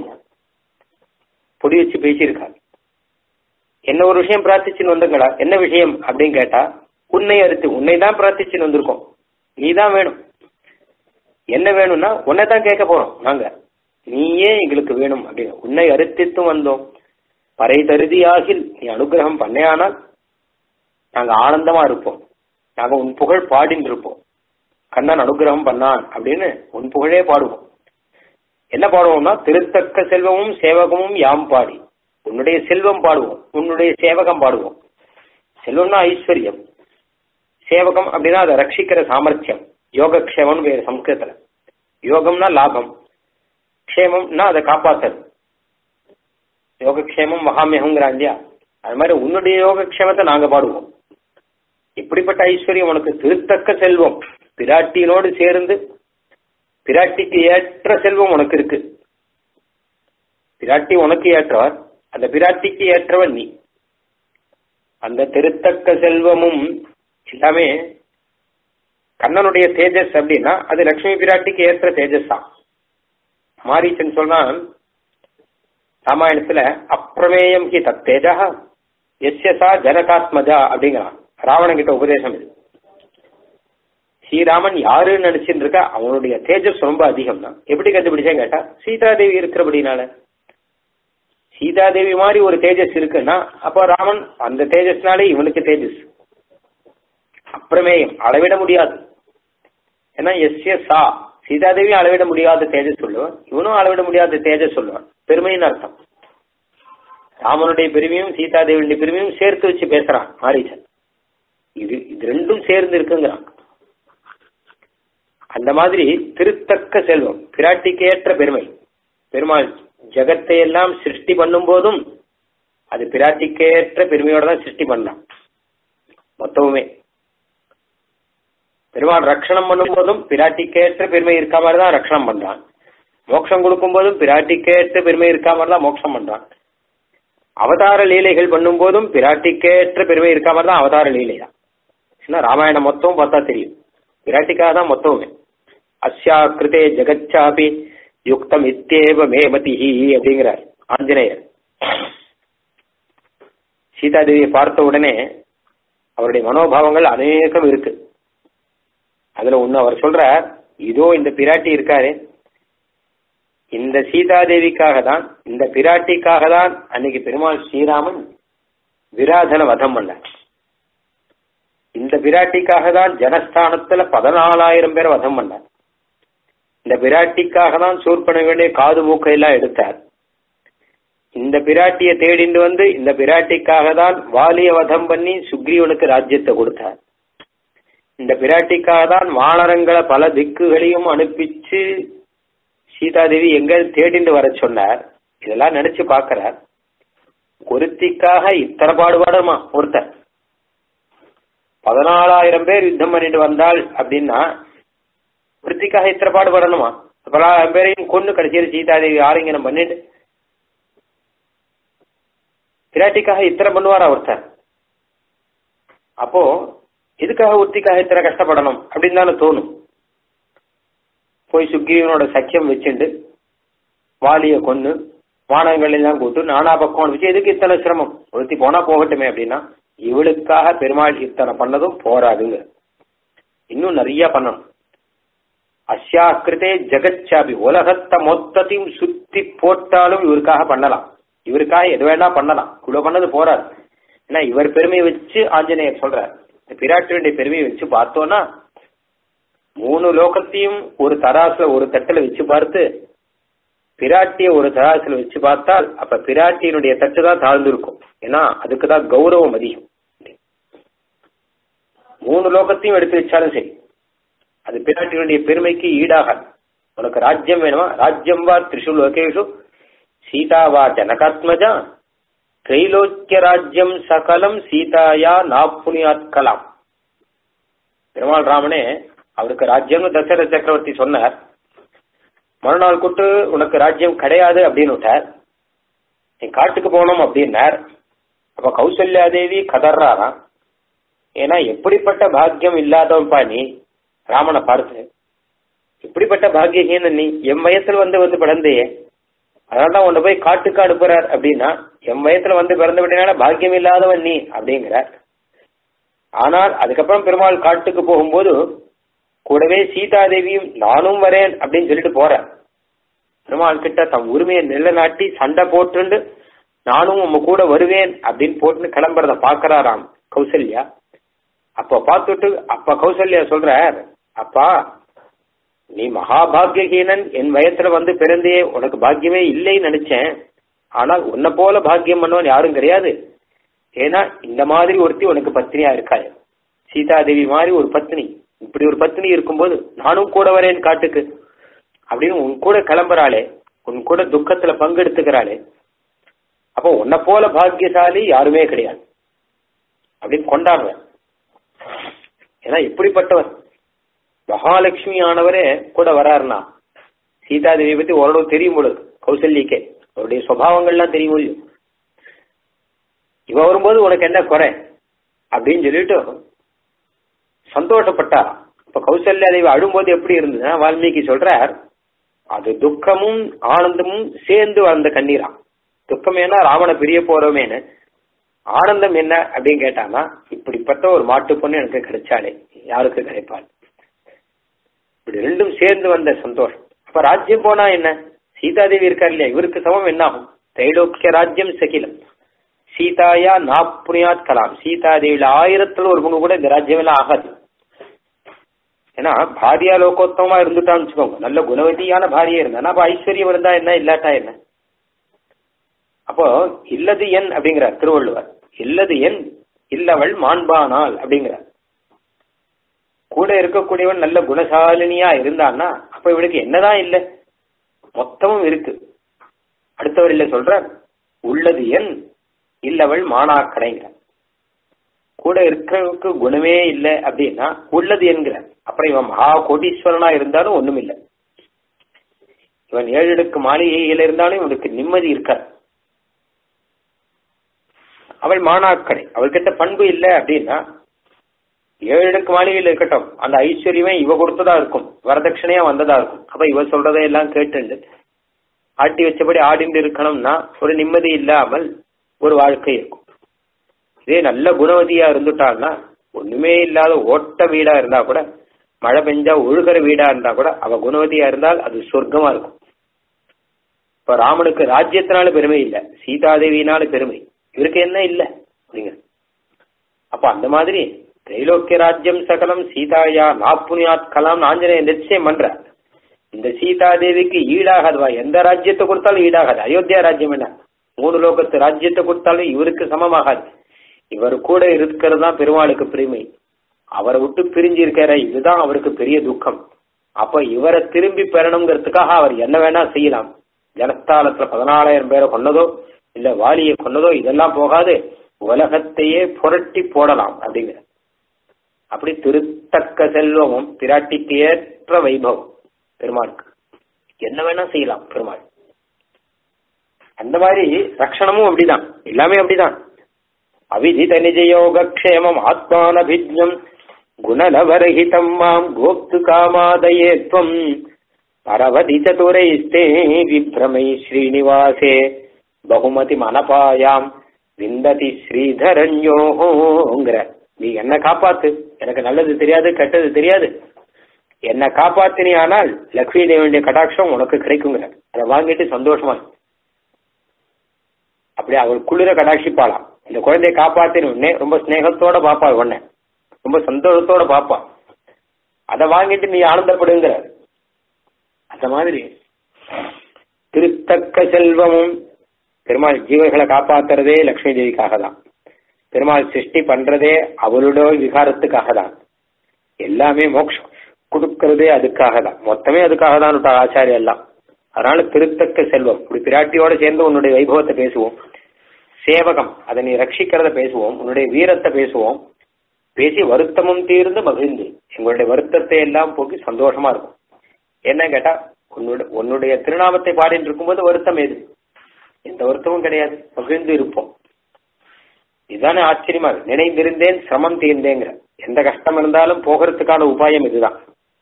பொடி வச்சு பேசியிருக்கார் என்ன ஒரு விஷயம் பிரார்த்திச்சுன்னு வந்தங்களா என்ன விஷயம் அப்படின்னு கேட்டா உன்னை அறுத்து உன்னை தான் பிரார்த்திச்சுன்னு வந்திருக்கோம் நீ தான் வேணும் என்ன வேணும்னா உன்னை தான் கேட்க போறோம் நாங்க நீயே எங்களுக்கு வேணும் அப்படின்னு உன்னை அறுத்தித்தும் வந்தோம் பறை தருதியாகில் நீ அனுகிரகம் பண்ணையானால் நாங்க ஆனந்தமா இருப்போம் நாங்க உன் புகழ் பாடின்னு இருப்போம் கண்ணன் அனுகிரகம் பண்ணான் அப்படின்னு உன் புகழே பாடுவோம் என்ன பாடுவோம்னா திருத்தக்க செல்வமும் சேவகமும் யாம் பாடி உன்னுடைய செல்வம் பாடுவோம் உன்னுடைய சேவகம் பாடுவோம் செல்வம்னா ஐஸ்வர்யம் சேவகம் அப்படின்னா அதை ரட்சிக்கிற சாமர்த்தியம் யோகக்ஷேமம் வேறு சம்ஸ்கிருதத்துல யோகம்னா லாபம் க்ஷேமம்னா அதை காப்பாத்தல் யோகக்ஷேமம் மகாமியகங்கிறான் இல்லையா அது மாதிரி உன்னுடைய யோகக்ஷேமத்தை நாங்க பாடுவோம் இப்படிப்பட்ட ஐஸ்வர்யம் உனக்கு திருத்தக்க செல்வம் பிராட்டியினோடு சேர்ந்து பிராட்டிக்கு ஏற்ற செல்வம் உனக்கு இருக்கு பிராட்டி உனக்கு ஏற்றவர் அந்த பிராட்டிக்கு ஏற்றவன் நீ அந்த திருத்தக்க செல்வமும் எல்லாமே கண்ணனுடைய தேஜஸ் அப்படின்னா அது லட்சுமி பிராட்டிக்கு ஏற்ற தேஜஸ் தான் மாரீச்சன் சொன்னான் ராமாயணத்துல அப்பிரமேயம் ஹி தத்தேஜா எஸ்யசா ஜனகாத்மஜா அப்படிங்கிறான் ராவணன் கிட்ட உபதேசம் இது ஸ்ரீராமன் யாருன்னு நினைச்சிட்டு இருக்கா அவனுடைய தேஜஸ் ரொம்ப அதிகம் தான் எப்படி கண்டுபிடிச்சேன் கேட்டா சீதாதேவி இருக்கிறபடினால சீதாதேவி மாதிரி ஒரு தேஜஸ் இருக்குன்னா அப்போ ராமன் அந்த தேஜஸ்னாலே இவனுக்கு தேஜஸ் அப்பிரமேயம் அளவிட முடியாது ஏன்னா எஸ்ய சா சீதாதேவி அளவிட முடியாத தேஜஸ் சொல்லுவான் இவனும் அளவிட முடியாத தேஜஸ் சொல்லுவான் பெருமைன்னு அர்த்தம் ராமனுடைய பெருமையும் சீதாதேவியுடைய பெருமையும் சேர்த்து வச்சு பேசுறான் மாரீசன் இது இது ரெண்டும் சேர்ந்து இருக்குங்கிறான் அந்த மாதிரி திருத்தக்க செல்வம் பிராட்டிக்கு ஏற்ற பெருமை பெருமாள் ஜெகத்தை எல்லாம் சிருஷ்டி பண்ணும் போதும் அது பிராட்டிக்கேற்ற பெருமையோட தான் சிருஷ்டி பண்ணான் மொத்தமுமே பெருமாள் ரட்சணம் பண்ணும் போதும் பிராட்டிக்கேற்ற பெருமை இருக்கா மாதிரி தான் ரட்சணம் பண்றான் மோட்சம் கொடுக்கும் போதும் பிராட்டிக்கேற்ற பெருமை இருக்கா மாதிரி தான் மோட்சம் பண்றான் அவதார லீலைகள் பண்ணும் போதும் பிராட்டிக்கேற்ற பெருமை இருக்கா மாதிரி தான் அவதார லீலையா ஏன்னா ராமாயணம் மொத்தம் பார்த்தா தெரியும் பிராட்டிக்காக தான் மொத்தமுமே அஸ்யா கிருதே ஜெகச்சாபி யுக்தம் இத்தேவ மேமதிஹி அப்படிங்கிறார் ஆஞ்சநேயர் சீதாதேவியை பார்த்த உடனே அவருடைய மனோபாவங்கள் அநேகம் இருக்கு அதுல ஒண்ணு அவர் சொல்றார் இதோ இந்த பிராட்டி இருக்காரு இந்த சீதாதேவிக்காக தான் இந்த பிராட்டிக்காக தான் அன்னைக்கு பெருமாள் ஸ்ரீராமன் விராதன வதம் பண்ணார் இந்த பிராட்டிக்காக தான் ஜனஸ்தானத்துல பதினாலாயிரம் பேரை வதம் பண்ணார் இந்த பிராட்டிக்காக தான் சூர்பன வேண்டிய காது மூக்கை எல்லாம் எடுத்தார் இந்த பிராட்டியை தேடிண்டு வந்து இந்த பிராட்டிக்காக தான் வாலிய வதம் பண்ணி சுக்ரீவனுக்கு ராஜ்யத்தை கொடுத்தார் இந்த பிராட்டிக்காக தான் வானரங்களை பல திக்குகளையும் அனுப்பிச்சு சீதாதேவி எங்க தேடிண்டு வர சொன்னார் இதெல்லாம் நினைச்சு பாக்குறார் ஒருத்திக்காக இத்தனை பாடுபாடுமா ஒருத்தர் பதினாலாயிரம் பேர் யுத்தம் பண்ணிட்டு வந்தாள் அப்படின்னா ஒருத்திக்காக இத்தனை பாடுபடணுமா பதினாலாயிரம் பேரையும் கொண்டு கடைசியில் சீதாதேவி ஆலிங்கனம் பண்ணிட்டு பிராட்டிக்காக இத்தனை பண்ணுவாரா ஒருத்தர் அப்போ எதுக்காக ஒருத்திக்காக இத்தனை கஷ்டப்படணும் அப்படின்னு தானே தோணும் போய் சுக்ரீவனோட சக்கியம் வச்சுண்டு வாலிய கொண்டு வானங்கள் எல்லாம் கூட்டு நானா பக்கம் வச்சு எதுக்கு இத்தனை சிரமம் ஒருத்தி போனா போகட்டுமே அப்படின்னா இவளுக்காக பெருமாள் இத்தனை பண்ணதும் போராதுங்க இன்னும் நிறைய பண்ணணும் அஸ்யாக்கிருதே ஜெகச்சாபி உலகத்தை மொத்தத்தையும் சுத்தி போட்டாலும் இவருக்காக பண்ணலாம் இவருக்காக எது வேணா பண்ணலாம் இவ்வளவு பண்ணது போறாது ஏன்னா இவர் பெருமையை வச்சு ஆஞ்சநேயர் சொல்றார் இந்த பிராட்டியுடைய பெருமையை வச்சு பார்த்தோம்னா மூணு லோகத்தையும் ஒரு தராசுல ஒரு தட்டுல வச்சு பார்த்து பிராட்டிய ஒரு தராசுல வச்சு பார்த்தால் அப்ப பிராட்டியினுடைய தட்டு தான் தாழ்ந்து இருக்கும் ஏன்னா அதுக்கு தான் கௌரவம் அதிகம் மூணு லோகத்தையும் எடுத்து வச்சாலும் சரி அது பிராட்டியினுடைய பெருமைக்கு ஈடாகாது உனக்கு ராஜ்யம் வேணுமா ராஜ்யம் வா திரிஷு லோகேஷு சீதா வா ஜனகாத்மஜா திரைலோக்கிய ராஜ்யம் சகலம் சீதாயா நாப்புனியாத் கலாம் பெருமாள் ராமனே அவருக்கு ராஜ்யம்னு தசரத சக்கரவர்த்தி சொன்னார் மறுநாள் கூட்டு உனக்கு ராஜ்யம் கிடையாது அப்படின்னு விட்டார் நீ காட்டுக்கு போனோம் அப்படின்னார் அப்ப கௌசல்யா தேவி கதர்றாராம் ஏன்னா எப்படிப்பட்ட பாக்கியம் இல்லாதவன்பா நீ ராமனை பார்த்து இப்படிப்பட்ட பாக்கியஹீன நீ என் வயசுல வந்து வந்து பிறந்தையே அதனாலதான் உன்னை போய் காட்டுக்கு அனுப்புறார் அப்படின்னா என் வயசுல வந்து பிறந்த விட்டனால பாக்கியம் இல்லாதவன் நீ அப்படிங்கிறார் ஆனால் அதுக்கப்புறம் பெருமாள் காட்டுக்கு போகும்போது கூடவே சீதாதேவியும் நானும் வரேன் அப்படின்னு சொல்லிட்டு போறேன் பெருமாள் கிட்ட தம் உரிமையை நிலைநாட்டி சண்டை போட்டுண்டு நானும் உங்க கூட வருவேன் அப்படின்னு போட்டுன்னு கிளம்புறத பாக்குறாராம் கௌசல்யா அப்ப பார்த்துட்டு அப்ப கௌசல்யா சொல்றார் அப்பா நீ மகாபாகியஹீனன் என் வயத்துல வந்து பிறந்தே உனக்கு பாக்கியமே இல்லைன்னு நினைச்சேன் ஆனால் உன்னை போல பாக்கியம் பண்ணவன் யாரும் கிடையாது ஏன்னா இந்த மாதிரி ஒருத்தி உனக்கு பத்னியா இருக்காள் சீதாதேவி மாதிரி ஒரு பத்னி இப்படி ஒரு பத்னி இருக்கும்போது நானும் கூட வரேன் காட்டுக்கு அப்படின்னு உன் கூட கிளம்புறாளே உன் கூட துக்கத்துல பங்கெடுத்துக்கிறாளே அப்போ உன்னை போல பாக்கியசாலி யாருமே கிடையாது அப்படின்னு கொண்டாடுவேன் ஏன்னா இப்படிப்பட்டவர் மகாலட்சுமி ஆனவரே கூட வராருனா சீதாதேவி பத்தி ஓரளவு தெரியும் பொழுது கௌசல்யக்கே அவருடைய சுவாவங்கள்லாம் தெரியும் முடியும் இவ வரும்போது உனக்கு என்ன குறை அப்படின்னு சொல்லிட்டு சந்தோஷப்பட்டா இப்ப கௌசல்யா தேவி அழும்போது எப்படி இருந்ததுன்னா வால்மீகி சொல்றார் அது துக்கமும் ஆனந்தமும் சேர்ந்து வந்த கண்ணீரா துக்கம் என்ன ராவண பிரிய போறோமேனு ஆனந்தம் என்ன அப்படின்னு கேட்டானா இப்படிப்பட்ட ஒரு மாட்டு பொண்ணு எனக்கு கிடைச்சாலே யாருக்கு கிடைப்பாள் இப்படி ரெண்டும் சேர்ந்து வந்த சந்தோஷம் அப்ப ராஜ்யம் போனா என்ன சீதாதேவி இருக்கார் இல்லையா இவருக்கு சமம் என்ன ஆகும் தைலோக்கிய ராஜ்யம் சகிலம் சீதாயா நாப்புனியாத் கலாம் சீதாதேவியில ஆயிரத்துல ஒரு பங்கு கூட இந்த ராஜ்யம் எல்லாம் ஆகாது ஏன்னா பாரியா லோகோத்தமா இருந்துட்டான்னு வச்சுக்கோங்க நல்ல குணவதியான பாரியா இருந்தா அப்ப ஐஸ்வர்யம் இருந்தா என்ன இல்லாட்டா என்ன அப்போ இல்லது என் அப்படிங்கிறார் திருவள்ளுவர் இல்லது என் இல்லவள் மாண்பானாள் அப்படிங்கிறார் கூட இருக்கக்கூடியவன் நல்ல குணசாலினியா இருந்தான்னா அப்ப இவளுக்கு என்னதான் இல்லை மொத்தமும் இருக்கு அடுத்தவர் இல்ல சொல்றார் உள்ளது என் இல்லவள் மானாக்கடைங்கிறார் கூட இருக்கிறவனுக்கு குணமே இல்லை அப்படின்னா உள்ளது என்கிறார் அப்புறம் இவன் மகா கோடீஸ்வரனா இருந்தாலும் ஒண்ணும் இல்லை இவன் ஏழு அடுக்கு மாளிகையில் இருந்தாலும் இவனுக்கு நிம்மதி இருக்காது அவள் மானாக்கடை அவள்கிட்ட பண்பு இல்லை அப்படின்னா ஏழு அடுக்கு மாளிகையில் இருக்கட்டும் அந்த ஐஸ்வர்யமே இவ கொடுத்ததா இருக்கும் வரதட்சணையா வந்ததா இருக்கும் அப்ப இவ சொல்றதை எல்லாம் கேட்டு ஆட்டி வச்சபடி ஆடிண்டு இருக்கணும்னா ஒரு நிம்மதி இல்லாமல் ஒரு வாழ்க்கை இருக்கும் இதே நல்ல குணவதியா இருந்துட்டான்னா ஒண்ணுமே இல்லாத ஓட்ட வீடா இருந்தா கூட மழை பெஞ்சா ஒழுகிற வீடா இருந்தா கூட அவ குணவதியா இருந்தால் அது சொர்க்கமா இருக்கும் இப்ப ராமனுக்கு ராஜ்யத்தினால பெருமை இல்ல சீதாதேவியினால பெருமை இவருக்கு என்ன இல்ல அப்படிங்க அப்ப அந்த மாதிரி திரைலோக்கிய ராஜ்யம் சகலம் சீதாயா நாப்புனியாத் கலாம் ஆஞ்சநேயர் நிச்சயம் பண்ற இந்த சீதாதேவிக்கு ஈடாகாதுவா எந்த ராஜ்யத்தை கொடுத்தாலும் ஈடாகாது அயோத்தியா ராஜ்யம் என்ன மூணு லோகத்து ராஜ்யத்தை கொடுத்தாலும் இவருக்கு சமமாகாது இவர் கூட இருக்கிறது தான் பெருமாளுக்கு பெருமை அவரை விட்டு பிரிஞ்சு இருக்கிற இதுதான் அவருக்கு பெரிய துக்கம் அப்ப இவரை திரும்பி பெறணுங்கிறதுக்காக அவர் என்ன வேணா செய்யலாம் ஜனஸ்தானத்துல பதினாலாயிரம் பேரை கொன்னதோ இல்ல வாலியை கொன்னதோ இதெல்லாம் போகாது உலகத்தையே புரட்டி போடலாம் அப்படிங்கிற அப்படி திருத்தக்க செல்வமும் பிராட்டிக்கு ஏற்ற வைபவம் பெருமாளுக்கு என்ன வேணா செய்யலாம் பெருமாள் அந்த மாதிரி ரக்ஷணமும் அப்படிதான் எல்லாமே அப்படிதான் அவிதித நிஜயோகக்ஷேமம் ஆத்மானபிஜம் குணலவரஹிதம் மாம் கோப்து காமாதயே துவம் பரவதி சதுரைஸ்தே விப்ரமை ஸ்ரீனிவாசே பகுமதி மனபாயாம் விந்ததி ஸ்ரீதரண்யோங்கிற நீ என்ன காப்பாத்து எனக்கு நல்லது தெரியாது கெட்டது தெரியாது என்ன காப்பாத்தினி ஆனால் லக்ஷ்மி தேவனுடைய கடாட்சம் உனக்கு கிடைக்குங்கிற அதை வாங்கிட்டு சந்தோஷமா அப்படி அவள் குளிர கடாட்சிப்பாளாம் இந்த குழந்தைய காப்பாத்தின உடனே ரொம்ப ஸ்னேகத்தோட பாப்பா உடனே ரொம்ப சந்தோஷத்தோட பாப்பா அதை வாங்கிட்டு நீ ஆனந்தப்படுங்கிற அந்த மாதிரி திருத்தக்க செல்வமும் பெருமாள் ஜீவர்களை காப்பாத்துறதே லக்ஷ்மி தேவிக்காக தான் பெருமாள் சிருஷ்டி பண்றதே அவளுடைய விகாரத்துக்காக தான் எல்லாமே மோட்சம் கொடுக்கறதே அதுக்காக தான் மொத்தமே அதுக்காக தான் ஆச்சாரியம் எல்லாம் அதனால திருத்தக்க செல்வம் இப்படி பிராட்டியோட சேர்ந்து உன்னுடைய வைபவத்தை பேசுவோம் சேவகம் அதை நீ ரட்சிக்கிறத பேசுவோம் உன்னுடைய வீரத்தை பேசுவோம் பேசி வருத்தமும் தீர்ந்து மகிழ்ந்து எங்களுடைய வருத்தத்தை எல்லாம் போக்கி சந்தோஷமா இருக்கும் என்ன கேட்டா உன்னுடைய உன்னுடைய திருநாமத்தை பாடிட்டு இருக்கும்போது வருத்தம் ஏது எந்த வருத்தமும் கிடையாது மகிழ்ந்து இருப்போம் இதுதானே ஆச்சரியமா இருக்கு நினைந்திருந்தேன் சிரமம் தீர்ந்தேங்கிற எந்த கஷ்டம் இருந்தாலும் போகிறதுக்கான உபாயம் இதுதான்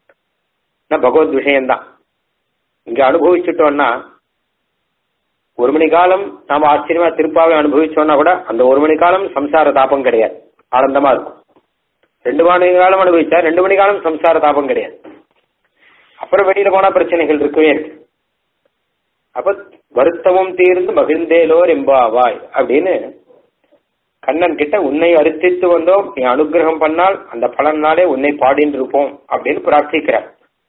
பகவத் விஷயம்தான் இங்க அனுபவிச்சுட்டோம்னா ஒரு மணி காலம் நாம ஆச்சரியமா திருப்பாவை அனுபவிச்சோம்னா கூட அந்த ஒரு மணி காலம் சம்சார தாபம் கிடையாது ஆனந்தமா இருக்கும் ரெண்டு மணி காலம் அனுபவிச்சா ரெண்டு மணி காலம் சம்சார தாபம் கிடையாது அப்புறம் வெளியில போனா பிரச்சனைகள் இருக்கவே இருக்கு அப்ப வருத்தமும் தீர்ந்து மகிழ்ந்தேலோர் எம்பாவாய் அப்படின்னு கண்ணன் கிட்ட உன்னை அரிசித்து வந்தோம் நீ அனுகிரகம் பண்ணால் அந்த பலனாலே உன்னை பாடின்னு இருப்போம் அப்படின்னு பிரார்த்திக்கிறார்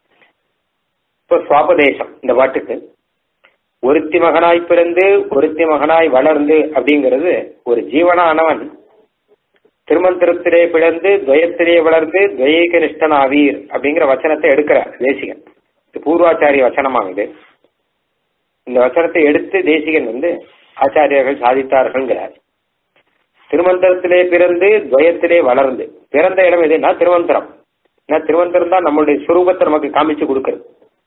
இப்போ சுவாபதேசம் இந்த பாட்டுக்கு ஒருத்தி மகனாய் பிறந்து ஒருத்தி மகனாய் வளர்ந்து அப்படிங்கிறது ஒரு ஜீவனானவன் திருமந்திரத்திலே பிளந்து துவயத்திலே வளர்ந்து துவயேக நிஷ்டனாவீர் அப்படிங்கிற வச்சனத்தை எடுக்கிறார் தேசிகன் இது பூர்வாச்சாரிய வச்சனமாகுது இந்த வச்சனத்தை எடுத்து தேசிகன் வந்து ஆச்சாரியர்கள் சாதித்தார்கள்ங்கிறார் திருமந்திரத்திலே பிறந்து துவயத்திலே வளர்ந்து பிறந்த இடம் எதுனா திருமந்திரம் ஏன்னா திருமந்திரம் தான் நம்மளுடைய சுரூபத்தை நமக்கு காமிச்சு கொடுக்கறது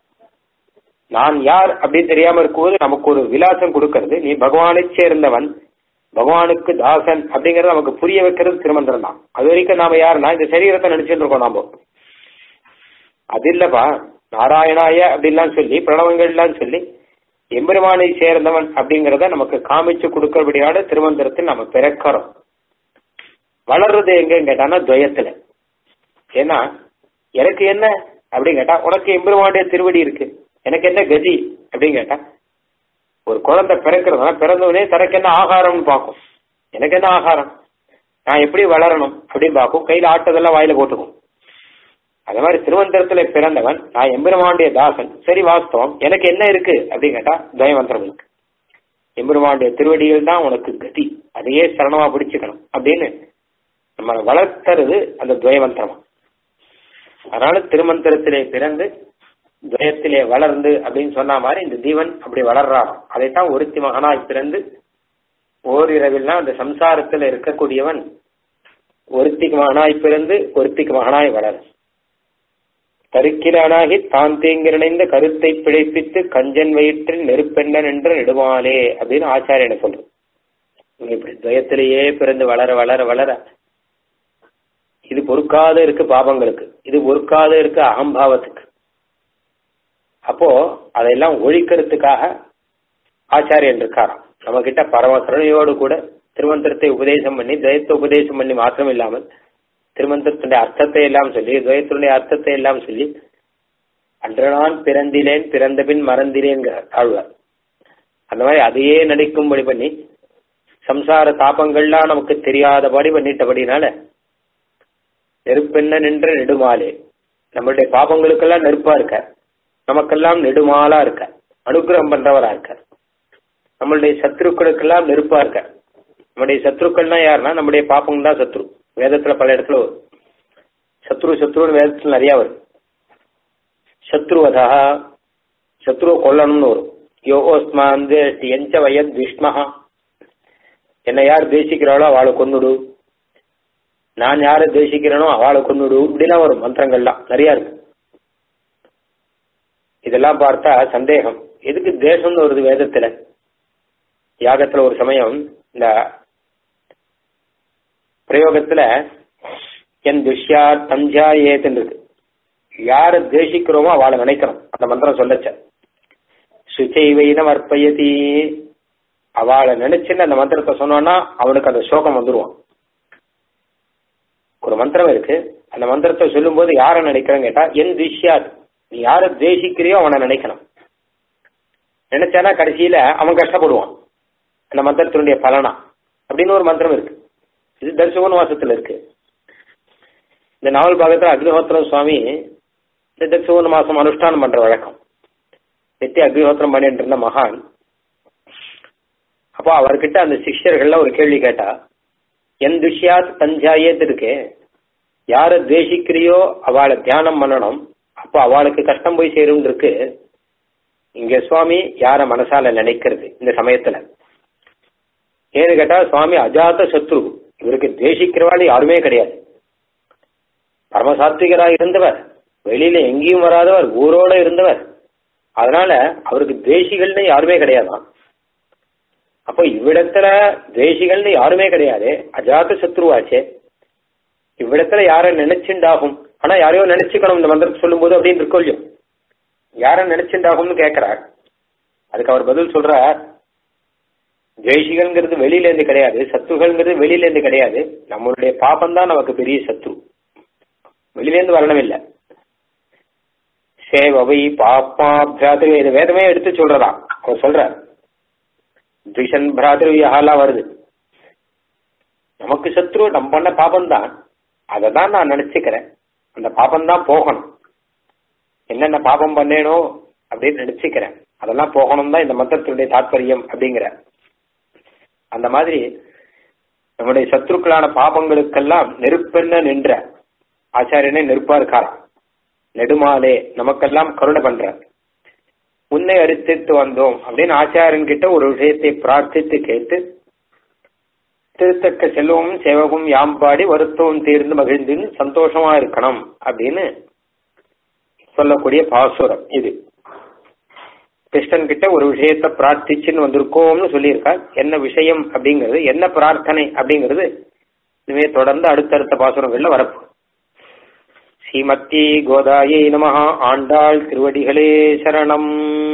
நான் யார் அப்படின்னு தெரியாம இருக்கும்போது நமக்கு ஒரு விலாசம் கொடுக்கறது நீ பகவானை சேர்ந்தவன் பகவானுக்கு தாசன் அப்படிங்கறத நமக்கு புரிய வைக்கிறது திருமந்திரம் தான் அது வரைக்கும் நாம யாருன்னா இந்த சரீரத்தை நினைச்சுட்டு இருக்கோம் நாம அது இல்லப்பா நாராயணாய அப்படின்லாம் சொல்லி பிரணவங்கள்லாம் சொல்லி எம்பெருமானை சேர்ந்தவன் அப்படிங்கறத நமக்கு காமிச்சு கொடுக்கறபடியான திருமந்திரத்தில் நம்ம பிறக்கிறோம் வளர்றது எங்கன்னு கேட்டானா துவயத்துல ஏன்னா எனக்கு என்ன அப்படின்னு கேட்டா உனக்கு எம்பெருமானுடைய திருவடி இருக்கு எனக்கு என்ன கதி அப்படின்னு கேட்டா ஒரு குழந்தை பிறக்கிறதுனா பிறந்தவனே தனக்கு என்ன ஆகாரம்னு பார்க்கும் எனக்கு என்ன ஆகாரம் நான் எப்படி வளரணும் அப்படின்னு பார்க்கும் கையில ஆட்டதெல்லாம் வாயில போட்டுக்கும் அதே மாதிரி திருவந்திரத்துல பிறந்தவன் நான் எம்பெருமானுடைய தாசன் சரி வாஸ்தவம் எனக்கு என்ன இருக்கு அப்படின்னு கேட்டா துவயமந்திரம் இருக்கு எம்பெருமானுடைய திருவடிகள் தான் உனக்கு கதி அதையே சரணமா பிடிச்சுக்கணும் அப்படின்னு நம்ம வளர்த்துறது அந்த துவயமந்திரமா அதனால திருமந்திரத்திலே பிறந்து துவயத்திலே வளர்ந்து அப்படின்னு சொன்ன மாதிரி இந்த தீவன் அப்படி வளர்றான் அதைத்தான் ஒருத்தி மகனாய் பிறந்து ஓரிரவில்னா அந்த சம்சாரத்துல இருக்கக்கூடியவன் ஒருத்திக்கு மகனாய் பிறந்து ஒருத்திக்கு மகனாய் வளரும் கருக்கிலானாகி தான் தீங்கிரணைந்த கருத்தை பிழைப்பித்து கஞ்சன் வயிற்றில் நெருப்பெண்ணன் என்று நெடுமாலே அப்படின்னு ஆச்சாரியனை சொல்றது இப்படி துவயத்திலேயே பிறந்து வளர வளர வளர இது பொறுக்காத இருக்கு பாபங்களுக்கு இது பொறுக்காத இருக்கு அகம்பாவத்துக்கு அப்போ அதையெல்லாம் ஒழிக்கிறதுக்காக ஆச்சாரியன் இருக்காராம் நம்ம கிட்ட பரம கருணையோடு கூட திருமந்திரத்தை உபதேசம் பண்ணி துவயத்தை உபதேசம் பண்ணி மாத்திரம் இல்லாமல் திருமந்திரத்தினுடைய அர்த்தத்தை எல்லாம் சொல்லி துவயத்தினுடைய அர்த்தத்தை எல்லாம் சொல்லி அன்று நான் பிறந்திலேன் பிறந்த பின் மறந்திலேன்கிறார் ஆழ்வார் அந்த மாதிரி அதையே நடிக்கும்படி பண்ணி சம்சார தாபங்கள்லாம் நமக்கு தெரியாதபடி பண்ணிட்டபடினால நெருப்பெண்ண நின்ற நெடுமாலே நம்மளுடைய பாபங்களுக்கெல்லாம் நெருப்பா இருக்க நமக்கெல்லாம் நெடுமாலா இருக்க அனுகிரகம் பண்றவரா இருக்க நம்மளுடைய சத்ருக்களுக்கெல்லாம் நெருப்பா இருக்க நம்முடைய சத்ருக்கள்னா யாருன்னா நம்முடைய பாப்பங்க தான் சத்ரு வேதத்துல பல இடத்துல வரும் சத்ரு சத்ருன்னு வேதத்துல நிறைய வரும் சத்ருவதா சத்ருவை கொல்லணும்னு வரும் யோகோஸ்மான் எஞ்ச வயத் விஷ்மஹா என்னை யார் தேசிக்கிறாளோ அவளை கொன்னுடு நான் யாரை தேசிக்கிறேனோ அவளை கொன்னுடு இப்படிலாம் வரும் மந்திரங்கள்லாம் நிறைய இருக்கு இதெல்லாம் பார்த்தா சந்தேகம் எதுக்கு தேசம்னு வருது வேதத்துல யாகத்துல ஒரு சமயம் இந்த பிரயோகத்துல என் துஷ்யா தஞ்சா ஏத்துன்னு இருக்கு யார தேசிக்கிறோமோ அவளை நினைக்கிறோம் அந்த மந்திரம் சொல்லச்ச சுச்சைவைனம் அர்ப்பயதி அவளை நினைச்சுன்னு அந்த மந்திரத்தை சொன்னோன்னா அவனுக்கு அந்த சோகம் வந்துருவான் ஒரு மந்திரம் இருக்கு அந்த மந்திரத்தை சொல்லும் போது யாரை நினைக்கிறேன்னு கேட்டா என் துஷ்யாத் நீ யாரை தேசிக்கிறியோ அவனை நினைக்கணும் நினைச்சானா கடைசியில அவன் கஷ்டப்படுவான் அந்த மந்திரத்தினுடைய பலனா அப்படின்னு ஒரு மந்திரம் இருக்கு இது தர்சகோன் வாசத்துல இருக்கு இந்த நாவல் பாகத்துல அக்னிஹோத்திரம் சுவாமி இந்த தர்சகோன் மாசம் அனுஷ்டானம் பண்ற வழக்கம் நித்திய அக்னிஹோத்திரம் பண்ணிட்டு இருந்த மகான் அப்போ அவர்கிட்ட அந்த சிஷ்யர்கள்ல ஒரு கேள்வி கேட்டா என் துஷ்யாத் தஞ்சாயத்து இருக்கு யாரை துவேஷிக்கிறியோ அவளை தியானம் பண்ணணும் அப்போ அவளுக்கு கஷ்டம் போய் சேரும் இருக்கு இங்க சுவாமி யார மனசால நினைக்கிறது இந்த சமயத்துல ஏன்னு கேட்டா சுவாமி அஜாத சத்ரு இவருக்கு தேசிக்கிறவாள் யாருமே கிடையாது பரமசாத்விகராக இருந்தவர் வெளியில எங்கேயும் வராதவர் ஊரோட இருந்தவர் அதனால அவருக்கு தேசிகள்னு யாருமே கிடையாதான் அப்போ இவ்விடத்துல தேசிகள்னு யாருமே கிடையாது அஜாத சத்ருவாச்சே இவ்விடத்துல யார நினைச்சுண்டாகும் ஆனா யாரையோ நினைச்சுக்கணும் இந்த மந்திரத்தை சொல்லும்போது அப்படின்னு இருக்கோ இல்லையோ யார நினைச்சுண்டாகும்னு கேட்கிறார் அதுக்கு அவர் பதில் சொல்றார் துவேஷிகள்ங்கிறது வெளியில இருந்து கிடையாது சத்துருகள்ங்கிறது வெளியில இருந்து கிடையாது நம்மளுடைய பாபம் தான் நமக்கு பெரிய சத்ரு வெளியில இருந்து வரணும் இல்ல சேவவை பாப்பா பிராத்திரு இது வேதமே எடுத்து சொல்றதா அவர் சொல்றார் துஷன் பிராத்திருவியெல்லாம் வருது நமக்கு சத்ரு நம்ம பண்ண பாபம் தான் அதை தான் நான் நினைச்சுக்கிறேன் அந்த பாபம் தான் போகணும் என்னென்ன பாபம் பண்ணேனோ அப்படின்னு நினைச்சுக்கிறேன் அதெல்லாம் போகணும் தான் இந்த மந்திரத்தினுடைய தாற்பயம் அப்படிங்கிற அந்த மாதிரி நம்முடைய சத்ருக்களான பாபங்களுக்கெல்லாம் நெருப்பென்ன நின்ற ஆச்சாரியனே நெருப்பா இருக்காராம் நெடுமாலே நமக்கெல்லாம் கருணை பண்ற உன்னை அரித்திட்டு வந்தோம் அப்படின்னு ஆச்சாரியன் கிட்ட ஒரு விஷயத்தை பிரார்த்தித்து கேட்டு திருத்தக்க செல்வமும் சேவகும் யாம்பாடி வருத்தவும் தீர்ந்து மகிழ்ந்து சந்தோஷமா இருக்கணும் அப்படின்னு சொல்லக்கூடிய பாசுரம் இது கிருஷ்ணன் கிட்ட ஒரு விஷயத்த பிரார்த்திச்சுன்னு வந்திருக்கோம்னு சொல்லியிருக்கா என்ன விஷயம் அப்படிங்கிறது என்ன பிரார்த்தனை அப்படிங்கிறது இனிமே தொடர்ந்து அடுத்தடுத்த பாசுரங்கள்ல வரப்போம் ஸ்ரீமத்தி கோதாயை நமஹ ஆண்டாள் திருவடிகளே சரணம்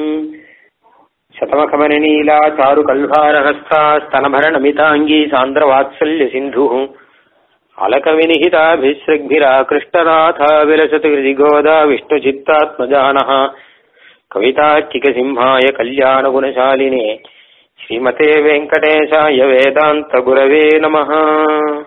शतमखमननीला चारुकल्भारहस्ता स्तनभरणमिताङ्गी सान्द्रवात्सल्य सिन्धुः अलकविनिहिताभिसृग्भिराकृष्टनाथा विलसतु हृदिगोदा विष्णुचित्तात्मजानः कवितार्किकसिंहाय कल्याणगुणशालिने श्रीमते वेङ्कटेशाय वेदान्तगुरवे नमः